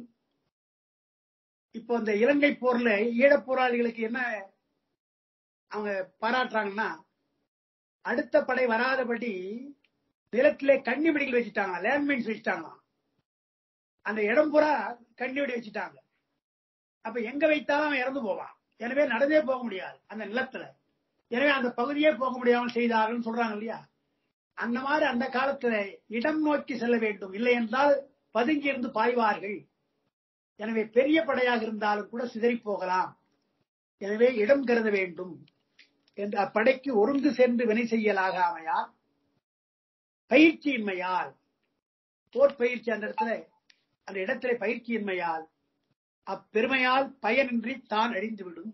இப்போ இந்த இலங்கை போர்ல ஈழப் போராளிகளுக்கு என்ன அவங்க பாராட்டுறாங்கன்னா அடுத்த படை வராதபடி நிலத்திலே கண்ணிபிடிகள் வச்சுட்டாங்க லேண்ட்மைன்ஸ் வச்சுட்டாங்களாம் அந்த இடம் பூரா கண்ணிபிடி வச்சுட்டாங்க அப்ப எங்க வைத்தாலும் அவன் இறந்து போவான் எனவே நடந்தே போக முடியாது அந்த நிலத்துல எனவே அந்த பகுதியே போக முடியாமல் செய்தார்கள் சொல்றாங்க இல்லையா அந்த மாதிரி அந்த காலத்துல இடம் நோக்கி செல்ல வேண்டும் இல்லை என்றால் பதுங்கி இருந்து பாய்வார்கள் எனவே பெரிய படையாக இருந்தாலும் கூட சிதறி போகலாம் எனவே இடம் கருத வேண்டும் என்று அப்படைக்கு ஒருங்கு சென்று வினை செய்யலாகாமையால் பயிற்சியின்மையால் போர் பயிற்சி அந்த இடத்துல அந்த இடத்துல பயிற்சியின்மையால் அப்பெருமையால் பயனின்றி தான் அழிந்துவிடும்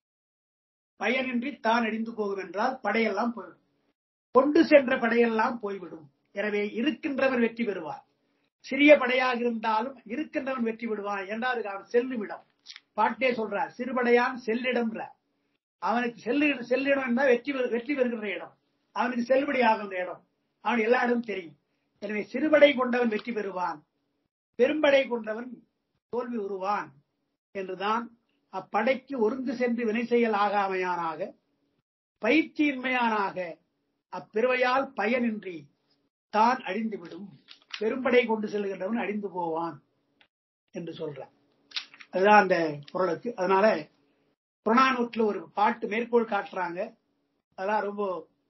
பயனின்றி தான் அழிந்து போகும் என்றால் படையெல்லாம் போய்விடும் கொண்டு சென்ற படையெல்லாம் போய்விடும் எனவே இருக்கின்றவர் வெற்றி பெறுவார் சிறிய படையாக இருந்தாலும் இருக்கின்றவன் வெற்றி விடுவான் என்றால் அவன் செல்லும் இடம் பாட்டே சொல்றார் சிறுபடையான் செல்லிடம் அவனுக்கு செல்லு செல்லிடம் என்றால் வெற்றி வெற்றி பெறுகின்ற இடம் அவனுக்கு செல்லுபடி ஆகின்ற இடம் அவன் எல்லா இடமும் தெரியும் எனவே சிறுபடை கொண்டவன் வெற்றி பெறுவான் பெரும்படை கொண்டவன் தோல்வி உருவான் என்றுதான் அப்படைக்கு ஒருங்கு சென்று வினை செயல் ஆகாமையானாக பயிற்சியின்மையானாக அப்பெருவையால் பயனின்றி தான் அழிந்துவிடும் பெரும்படை கொண்டு செல்கின்றவன் அழிந்து போவான் என்று சொல்றான் அதுதான் அந்த குரலுக்கு அதனால புறநானூற்றுல ஒரு பாட்டு மேற்கோள் காட்டுறாங்க அதெல்லாம் ரொம்ப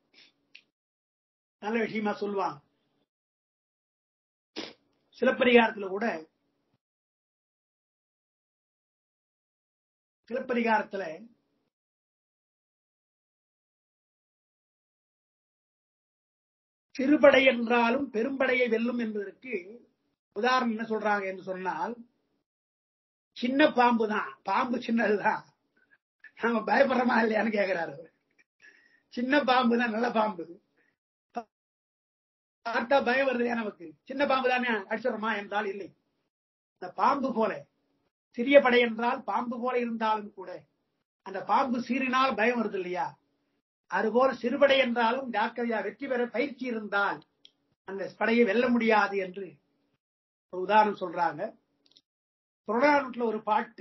நல்ல விஷயமா சொல்லுவாங்க சிலப்பதிகாரத்துல கூட சிலப்பதிகாரத்துல சிறுபடை என்றாலும் பெரும்படையை வெல்லும் என்பதற்கு உதாரணம் என்ன சொல்றாங்க என்று சொன்னால் சின்ன பாம்பு தான் பாம்பு சின்னதுதான் நாம பயப்படுறோமா இல்லையான்னு கேக்குறாரு அவரு. சின்ன பாம்பு தான் நல்ல பாம்பு பார்த்தா பயம் வருது ஏன் நமக்கு சின்ன பாம்பு தானே அடிச்சிடுறோமா என்றால் இல்லை இந்த பாம்பு போல சிறிய படை என்றால் பாம்பு போல இருந்தாலும் கூட அந்த பாம்பு சீறினால் பயம் வருது இல்லையா அதுபோல சிறுபடை என்றாலும் ஜாக்கிரதையா வெற்றி பெற பயிற்சி இருந்தால் அந்த படையை வெல்ல முடியாது என்று ஒரு உதாரணம் சொல்றாங்க புறநானூற்றுல ஒரு பாட்டு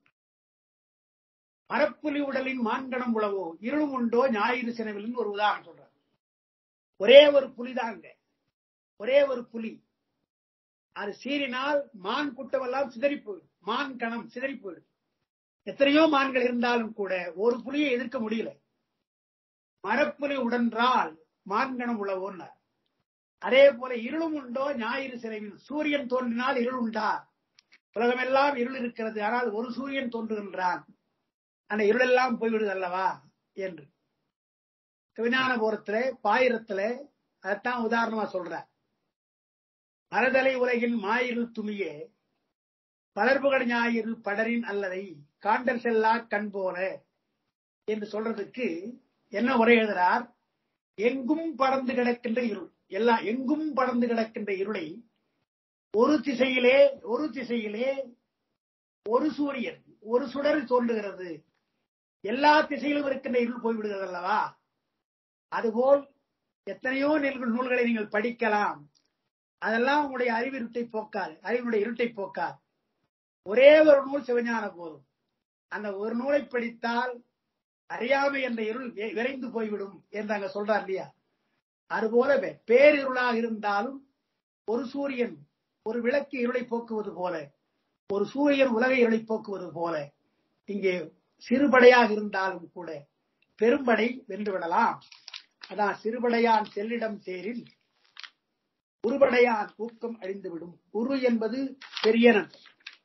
மரப்புலி உடலின் மான்கணம் உழவோ இருளும் உண்டோ ஞாயிறு சினவில்னு ஒரு உதாரணம் சொல்றாங்க ஒரே ஒரு புலிதாங்க ஒரே ஒரு புலி அது சீறினால் மான் கூட்டமெல்லாம் சிதறி போயிடும் மான் கணம் சிதறி போயிடும் எத்தனையோ மான்கள் இருந்தாலும் கூட ஒரு புலியை எதிர்க்க முடியல மரப்புலி உடன்றால் மான்கணம் உழவோன்னார் அதே போல இருளும் உண்டோ ஞாயிறு சிறைவில் சூரியன் தோன்றினால் இருள் உண்டா உலகமெல்லாம் இருள் இருக்கிறது ஆனால் ஒரு சூரியன் தோன்றுகின்றான் அந்த இருளெல்லாம் போய்விடுது அல்லவா என்று சிவஞான போரத்திலே பாயிரத்திலே அதைத்தான் உதாரணமா சொல்ற மரதலை உலகின் மாயிருள் துமியே பலர்புகழ் ஞாயிறு படரின் அல்லதை காண்டர் செல்லா கண் போல என்று சொல்றதுக்கு என்ன உரை எழுதுறார் எங்கும் படர்ந்து கிடக்கின்ற இருள் எல்லாம் எங்கும் படர்ந்து கிடக்கின்ற இருளை ஒரு திசையிலே ஒரு திசையிலே ஒரு சூரியன் ஒரு சுடர் தோன்றுகிறது எல்லா திசையிலும் இருக்கின்ற இருள் போய்விடுகிறது அல்லவா அதுபோல் எத்தனையோ நெல் நூல்களை நீங்கள் படிக்கலாம் அதெல்லாம் உங்களுடைய அறிவிருட்டை போக்காது அறிவினுடைய இருட்டை போக்காது ஒரே ஒரு நூல் சிவஞான போதும் அந்த ஒரு நூலை படித்தால் அறியாமை என்ற இருள் வி- விரைந்து போய்விடும் என்று அங்க சொல்றார் இல்லையா அதுபோல வே- பேரிருளாக இருந்தாலும் ஒரு சூரியன் ஒரு விளக்கு இருளை போக்குவது போல ஒரு சூரியன் உலக இருளை போக்குவது போல இங்கே சிறுபடையாக இருந்தாலும் கூட பெரும்படை வென்றுவிடலாம் அதான் சிறுபடையான் செல்லிடம் சேரில் உருபடையான் ஊக்கம் அழிந்துவிடும் உரு என்பது பெரிய அர்த்தம்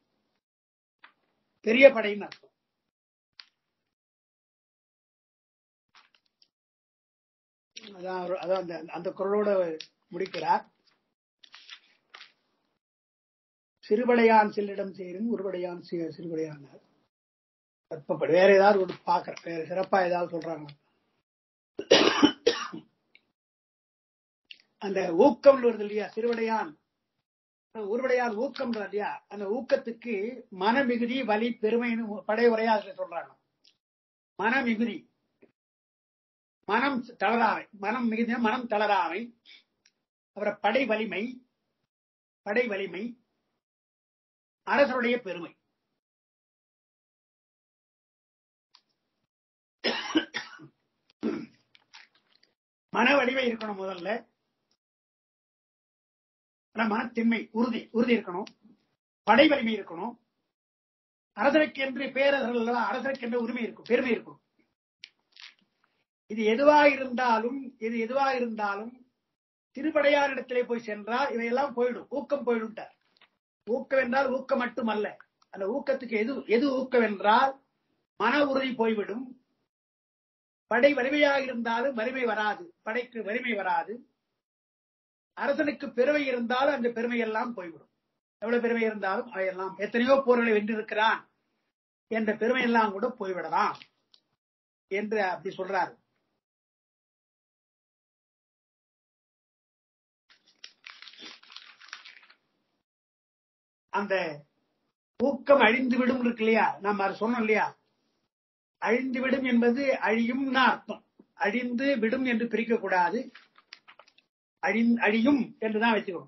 பெரிய படையின் அர்த்தம் அதான் அவர்- அதான் அந்த அந்த குரலோட முடிக்கிறார் சிறுபடையான் செல்லிடம் சேரும் உருபடையான் சி- சிறுபடையான் அற்பப்படு வேற ஏதாவது ஒன்று பாக்குறேன் வேற சிறப்பா ஏதாவது சொல்றாங்க அந்த ஊக்கம் வருது இல்லையா சிறுவடையான் உருவடையான் ஊக்கம் இல்லையா அந்த ஊக்கத்துக்கு மன மிகுதி வலி பெருமைன்னு படை உரையா அதுல சொல்றாங்க மன மிகுதி மனம் தளராமை மனம் மிகுதி மனம் தளராமை அப்புறம் படை வலிமை படை வலிமை அரசருடைய பெருமை மன வலிமை இருக்கணும் முதல்ல ஆனா மனத்தின்மை உறுதி உறுதி இருக்கணும் படை வலிமை இருக்கணும் அரசனுக்கென்று பேரரசர்கள் அல்லவா அரசனுக்கென்று உரிமை இருக்கும் பெருமை இருக்கும் இது எதுவாக இருந்தாலும் இது எதுவாக இருந்தாலும் திருப்படையார் இடத்திலே போய் சென்றால் இவையெல்லாம் போயிடும் ஊக்கம் போயிடும்ட்டார் ஊக்கம் என்றால் ஊக்கம் மட்டுமல்ல அந்த ஊக்கத்துக்கு எது எது ஊக்கம் என்றால் மன உறுதி போய்விடும் படை வலிமையாக இருந்தாலும் வலிமை வராது படைக்கு வலிமை வராது அரசனுக்கு பெருமை இருந்தாலும் அந்த பெருமை எல்லாம் போய்விடும் எவ்வளவு பெருமை இருந்தாலும் அவையெல்லாம் எத்தனையோ போர்களை வென்றிருக்கிறான் என்ற பெருமை எல்லாம் கூட போய்விடலாம் என்று அப்படி சொல்றாரு அந்த ஊக்கம் அழிந்து விடும் இருக்கு இல்லையா நம்ம அதை சொன்னோம் இல்லையா அழிந்து விடும் என்பது அழியும்னு அர்த்தம் அழிந்து விடும் என்று பிரிக்க கூடாது அழி- அழியும் என்றுதான் வச்சுக்கணும்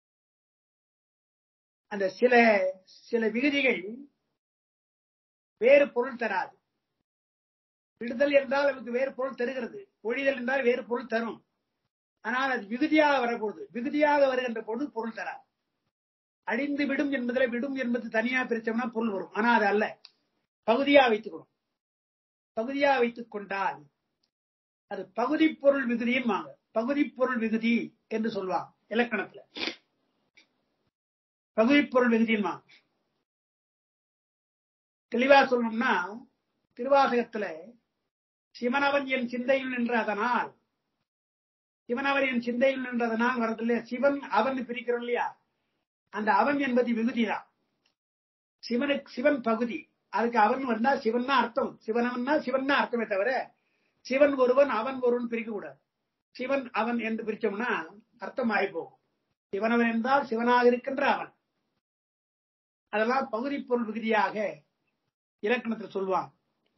அந்த சில சில விகுதிகள் வேறு பொருள் தராது விடுதல் என்றால் நமக்கு வேறு பொருள் தருகிறது ஒழிதல் என்றால் வேறு பொருள் தரும் ஆனால் அது விகுதியாக வரப்போகுது விகுதியாக வருகின்ற பொழுது பொருள் தராது அழிந்து விடும் என்பதில் விடும் என்பது தனியா பிரிச்சோம்னா பொருள் வரும் ஆனா அது அல்ல பகுதியா வைத்துக்கணும் பகுதியா வைத்துக் கொண்டால் அது பகுதி பொருள் விகுதியும் வாங்க பகுதி பொருள் விகுதி என்று சொல்லுவாங்க இலக்கணத்துல பகுதி பொருள் விகுதியும் வாங்க தெளிவா சொல்லணும்னா திருவாசகத்துல சிவனவன் என் சிந்தையில் நின்ற அதனால் சிவனவன் என் சிந்தையில் நின்றதனால் வரது இல்லையா சிவன் அவன் பிரிக்கிறோம் இல்லையா அந்த அவன் என்பது விகுதி தான் சிவனுக்கு சிவன் பகுதி அதுக்கு அவன் வந்தா சிவன் தான் அர்த்தம் சிவனவன்னா சிவன் தான் அர்த்தமே தவிர சிவன் ஒருவன் அவன் ஒருவன் பிரிக்க கூடாது சிவன் அவன் என்று பிரிச்சோம்னா அர்த்தம் ஆயிப்போகும் சிவனவன் என்றால் சிவனாக இருக்கின்ற அவன் அதெல்லாம் பகுதி பொருள் விகுதியாக இலக்கணத்தில் சொல்வான்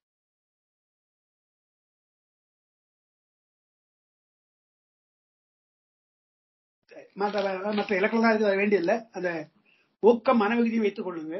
மற்ற மற்ற இலக்கணம் தான் இருக்க வேண்டியதில்லை அந்த ஊக்கம் மனவிகுதியை வைத்துக் கொள்ளுங்க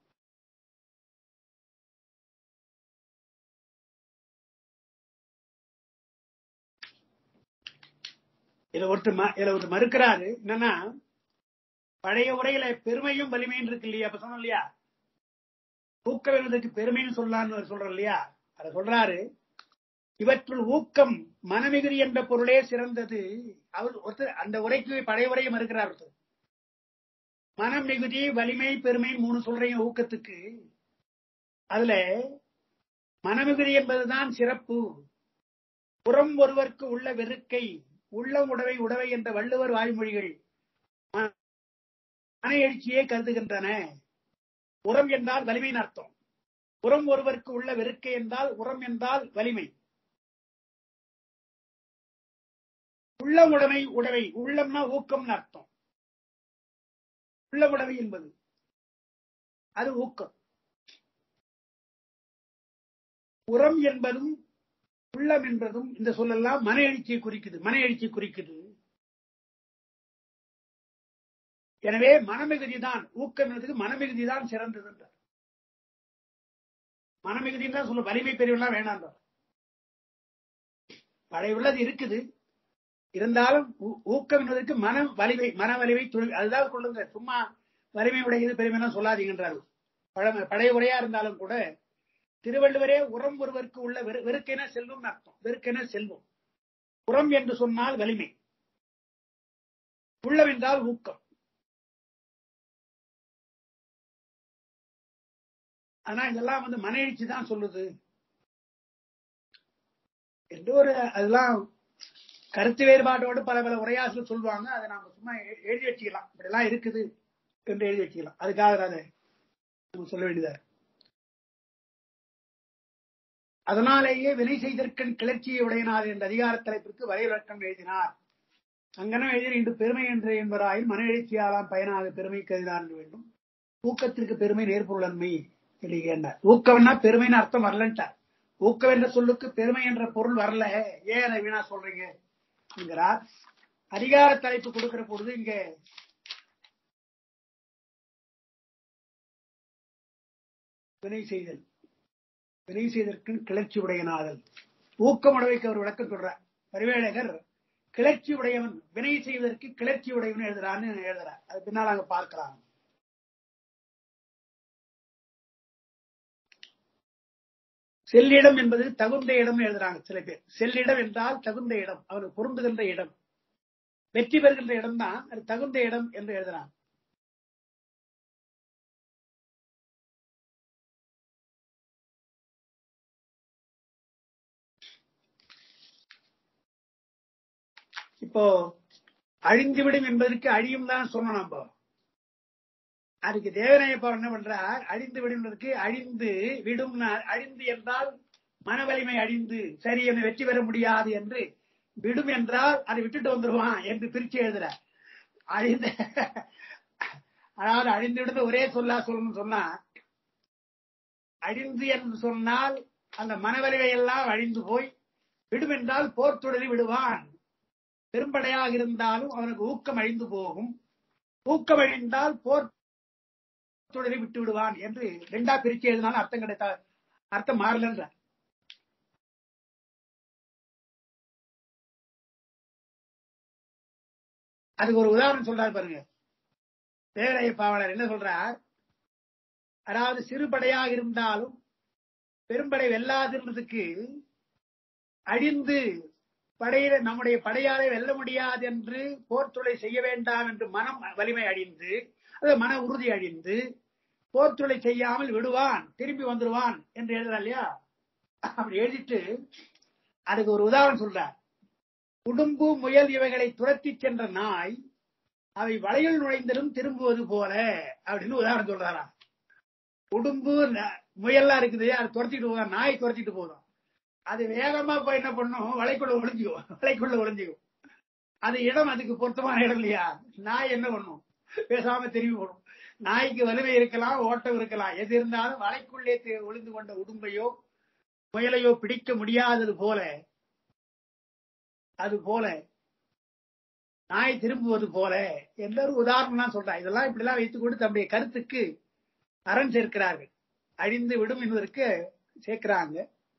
இதுல ஒருத்தர் ம- இதுல ஒருத்தர் மறுக்கிறாரு என்னன்னா பழைய உரையில பெருமையும் வலிமையும் இருக்கு இல்லையா அப்ப சொன்னோம் இல்லையா ஊக்கம் என்பதற்கு பெருமைன்னு சொல்லலாம்னு சொல்றோம் இல்லையா அத சொல்றாரு இவற்றுள் ஊக்கம் மனமிகுதி என்ற பொருளே சிறந்தது அவர் ஒருத்தர் அந்த உரைக்கு பழைய உரையை மறுக்கிறார் ஒருத்தர் மனம் மிகுதி வலிமை பெருமை மூணு சொல்றீங்க ஊக்கத்துக்கு அதுல மனமிகுதி என்பதுதான் சிறப்பு புறம் ஒருவர்க்கு உள்ள வெறுக்கை உள்ளம் உடவை உடவை என்ற வள்ளுவர் வாய்மொழிகள் ம- மன எழுச்சியே கருதுகின்றன உரம் என்றால் வலிமையின் அர்த்தம் உரம் ஒருவருக்கு உள்ள வெறுக்கை என்றால் உரம் என்றால் வலிமை உள்ளம் உடைமை உடவை உள்ளம்னா ஊக்கம்னு அர்த்தம் உள்ளம் உடவை என்பது அது ஊக்கம் உரம் என்பதும் உள்ளம் என்பதும் இந்த சொல்லெல்லாம் மன எழுச்சியை குறிக்குது மன எழுச்சி குறிக்குது எனவே மனமிகுதி தான் ஊக்கம் என்பதுக்கு மனமிகுதி தான் சிறந்தது என்றார் மனமிகுதின்னு தான் சொல்ல வலிமை பெரியவெல்லாம் வேணாம் பழைய உள்ளது இருக்குது இருந்தாலும் ஊ- ஊக்கம் என்பதற்கு மன வலிமை மன வலிமை துணை- அதுதான் கொள்ளுங்க சும்மா வலிமை உடையது பெருமைலாம் சொல்லாதீங்கன்றாரு பழமை பழைய உரையா இருந்தாலும் கூட திருவள்ளுவரே உரம் ஒருவருக்கு உள்ள வெறு- வெறுக்கென செல்வம் அர்த்தம் வெறுக்கென செல்வம் உரம் என்று சொன்னால் வலிமை உள்ளம் என்றால் ஊக்கம் ஆனா இதெல்லாம் வந்து மன எழுச்சி தான் சொல்லுது என்று ஒரு அதெல்லாம் கருத்து வேறுபாட்டோடு பல பல உரையாசிரியர் சொல்லுவாங்க அதை நாம சும்மா எ- எழுதி வச்சுக்கலாம் இப்படிலாம் இருக்குது என்று எழுதி வச்சுக்கலாம் அதுக்காக அதை நம்ம சொல்ல வேண்டியதா இருக்கு. அதனாலேயே வினை செய்தற்கண் கிளர்ச்சியை உடையனார் என்ற அதிகார தலைப்பிற்கு வரைவிலக்கம் எழுதினார் அங்கனம் எழுதின இன்று பெருமை என்று என்பதாயின் மன எழுச்சியாலாம் பயனாக பெருமை கருதினார் என்று வேண்டும் ஊக்கத்திற்கு பெருமை நேர்பொருளன்மை என்று கேட்டார் ஊக்கம்னா பெருமைன்னு அர்த்தம் வரலன்ட்டார் ஊக்கம் என்ற சொல்லுக்கு பெருமை என்ற பொருள் வரல ஏன் அதை வீணா சொல்றீங்க என்கிறார் அதிகார தலைப்பு கொடுக்கிற பொழுது இங்க வினை செய்தல் வினை செய்தற்கு கிளர்ச்சி உடையனாதல் ஊக்கமுடைவைக்கு அவர் விளக்கம் சொல்றார் பரிவேழகர் கிளர்ச்சி உடையவன் வினை செய்வதற்கு கிளர்ச்சி உடையவன் எழுதுறான்னு எழுதுறார் அது பின்னால் அங்க பார்க்கலாம் செல்லிடம் என்பது தகுந்த இடம் எழுதுறாங்க சில பேர் செல்லிடம் என்றால் தகுந்த இடம் அவனுக்கு பொருந்துகின்ற இடம் வெற்றி பெறுகின்ற இடம் தான் அது தகுந்த இடம் என்று எழுதுறாங்க இப்போ அழிந்துவிடும் என்பதற்கு அழியும் தான் சொன்னோம் நம்ம அதுக்கு தேவநாயப்பா என்ன பண்றார் அழிந்து விடுவதற்கு அழிந்து விடும் அழிந்து என்றால் மன வலிமை அழிந்து சரி என்னை வெற்றி பெற முடியாது என்று விடும் என்றால் அதை விட்டுட்டு வந்துருவான் என்று பிரிச்சு எழுதுற அழிந்த அதாவது அழிந்து விடுறது ஒரே சொல்லா சொல்லணும்னு சொன்னா அழிந்து என்று சொன்னால் அந்த மனவலிமை எல்லாம் அழிந்து போய் விடும் என்றால் போர் தொடரி விடுவான் பெரும்படையாக இருந்தாலும் அவனுக்கு ஊக்கம் அழிந்து போகும் ஊக்கம் அழிந்தால் போர் தொடரை விட்டு விடுவான் என்று ரெண்டா பிரிச்சு எழுதினாலும் அர்த்தம் கிடைத்த அர்த்தம் மாறலன்ற அதுக்கு ஒரு உதாரணம் சொல்றாரு பாருங்க தேவரைய பாவலர் என்ன சொல்றார் அதாவது சிறுபடையாக இருந்தாலும் பெரும்படை வெல்லாதுன்றதுக்கு அழிந்து படையில நம்முடைய படையாலை வெல்ல முடியாது என்று போர் தொலை செய்ய வேண்டாம் என்று மனம் வலிமை அழிந்து அது மன உறுதி அழிந்து போர்த்துளை செய்யாமல் விடுவான் திரும்பி வந்துருவான் என்று எழுதுறா இல்லையா அப்படி எழுதிட்டு அதுக்கு ஒரு உதாரணம் சொல்றார் உடும்பு முயல் இவைகளை துரத்தி சென்ற நாய் அவை வளையல் நுழைந்ததும் திரும்புவது போல அப்படின்னு உதாரணம் சொல்றாரா உடும்பு ந- முயல்லாம் இருக்குது அது துரத்திட்டு போகும் நாய் துரத்திட்டு போதும் அது வேகமா போய் என்ன பண்ணும் வலைக்குள்ள ஒளிஞ்சுக்கும் வலைக்குள்ள ஒளிஞ்சுக்கும் அது இடம் அதுக்கு பொருத்தமான இடம் இல்லையா நாய் என்ன பண்ணும் பேசாம திரும்பி போடும் நாய்க்கு வலிமை இருக்கலாம் ஓட்டம் இருக்கலாம் எது இருந்தாலும் வலைக்குள்ளே தி- ஒளிந்து கொண்ட உடும்பையோ முயலையோ பிடிக்க முடியாதது போல அது போல நாய் திரும்புவது போல என்ற ஒரு உதாரணம் தான் சொல்றேன் இதெல்லாம் இப்படிலாம் வைத்துக்கொண்டு தம்முடைய கருத்துக்கு அரண் சேர்க்கிறார்கள் அழிந்து விடும் என்பதற்கு சேர்க்கிறாங்க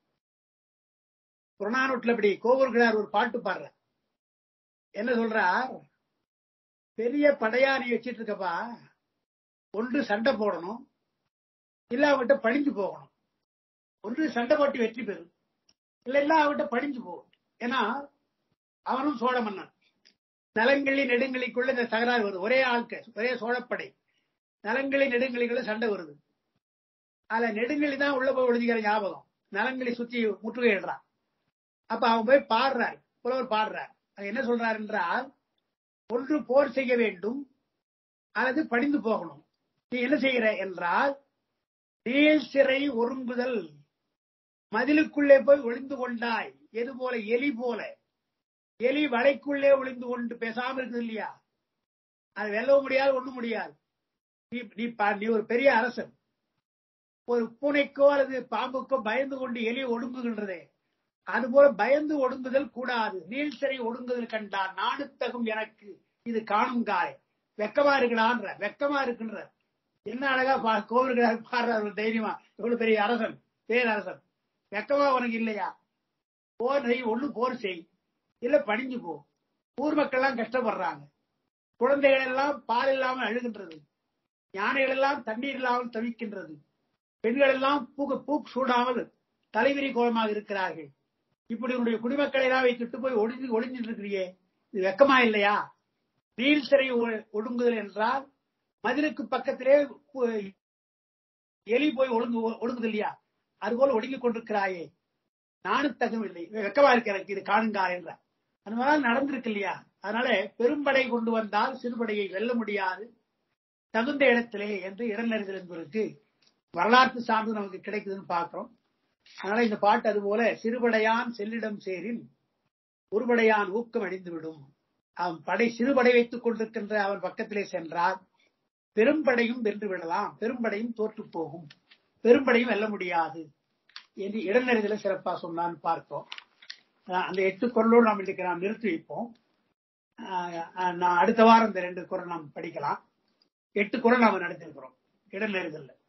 புறநானூற்றுல இப்படி கோவூர்கிறார் ஒரு பாட்டு பாடுறார் என்ன சொல்றார் பெரிய படையாணி வச்சிட்டு இருக்கப்பா ஒன்று சண்டை போடணும் இல்ல அவகிட்ட பணிஞ்சு போகணும் ஒன்று சண்டை போட்டு வெற்றி பெறும் இல்ல இல்ல அவகிட்ட பணிஞ்சு போகும் ஏன்னா அவனும் சோழ மன்னன் நலங்களி நெடுங்களிக்குள்ள இந்த தகராறு வருது ஒரே ஆட்கள் ஒரே சோழப்படை நலங்களி நெடுங்களிக்குள்ள சண்டை வருது அதுல நெடுங்களி தான் உள்ள போய் ஒளிஞ்சுக்கிற ஞாபகம் நலங்களி சுத்தி முற்றுகையிடுறான் அப்ப அவன் போய் பாடுறார் புலவர் பாடுறார் அது என்ன சொல்றார் என்றால் ஒன்று போர் செய்ய வேண்டும் அல்லது படிந்து போகணும் நீ என்ன செய்கிற என்றால் நீள் சிறை ஒருங்குதல் மதிலுக்குள்ளே போய் ஒளிந்து கொண்டாய் எது போல எலி போல எலி வலைக்குள்ளே ஒளிந்து கொண்டு பேசாம இருக்குது இல்லையா அது வெல்லவும் முடியாது ஒண்ணும் முடியாது நீ நீ பா- நீ ஒரு பெரிய அரசன் ஒரு பூனைக்கோ அல்லது பாம்புக்கோ பயந்து கொண்டு எலி ஒடுங்குகின்றதே அதுபோல பயந்து ஒடுங்குதல் கூடாது நீள் சிறை ஒடுங்குதல் கண்டார் நாணுத்தகும் எனக்கு இது காணும் காலை வெக்கமா இருக்கடான்ற வெக்கமா இருக்குன்ற என்ன அழகா பா கோவிலுக்கு பாடுறாரு ஒரு தைரியமா இவ்வளவு பெரிய அரசன் பேரரசன் வெக்கமா உனக்கு இல்லையா போர் செய் ஒண்ணு போர் செய் இல்ல பணிஞ்சு போ ஊர் மக்கள் எல்லாம் கஷ்டப்படுறாங்க குழந்தைகள் எல்லாம் பால் இல்லாமல் அழுகின்றது யானைகள் எல்லாம் தண்ணீர் இல்லாமல் தவிக்கின்றது பெண்கள் எல்லாம் பூக்கு பூக்கு சூடாமல் தலைவிரி கோலமாக இருக்கிறார்கள் இப்படி உன்னுடைய குடிமக்களை எல்லாம் வைத்துட்டு போய் ஒளிஞ்சு ஒளிஞ்சிட்டு இருக்கிறியே இது வெக்கமா இல்லையா நீல் சிறை ஒ- ஒடுங்குதல் என்றால் மதிலுக்கு பக்கத்திலே கு- எலி போய் ஒழுங்கு ஒடுங்குது இல்லையா அதுபோல ஒடுங்கிக் கொண்டிருக்கிறாயே நானும் தகவில்லை வெக்கமா இருக்கு எனக்கு இது காணுங்கா என்ற அந்த மாதிரி நடந்திருக்கு இல்லையா அதனால பெரும்படை கொண்டு வந்தால் சிறுபடையை வெல்ல முடியாது தகுந்த இடத்திலே என்று இடநெறிதல் என்பதற்கு வரலாற்று சான்று நமக்கு கிடைக்குதுன்னு பார்க்கிறோம் அதனால இந்த பாட்டு அதுபோல சிறுபடையான் செல்லிடம் சேரின் ஒருபடையான் ஊக்கம் அடைந்துவிடும் அவன் படை சிறுபடை வைத்துக் கொண்டிருக்கின்ற அவன் பக்கத்திலே சென்றார் பெரும்படையும் வென்று விடலாம் பெரும்படையும் தோற்று போகும் பெரும்படையும் வெல்ல முடியாது என்று இடநெறிதல சிறப்பா சொன்னான்னு பார்த்தோம் அஹ் அந்த எட்டு குரலோடு நாம் இன்றைக்கு நாம் நிறுத்தி வைப்போம் அஹ் அஹ் நான் அடுத்த வாரம் இந்த ரெண்டு குரல் நாம் படிக்கலாம் எட்டு குரல் நாம நடத்திருக்கிறோம் இடநெறிதல்ல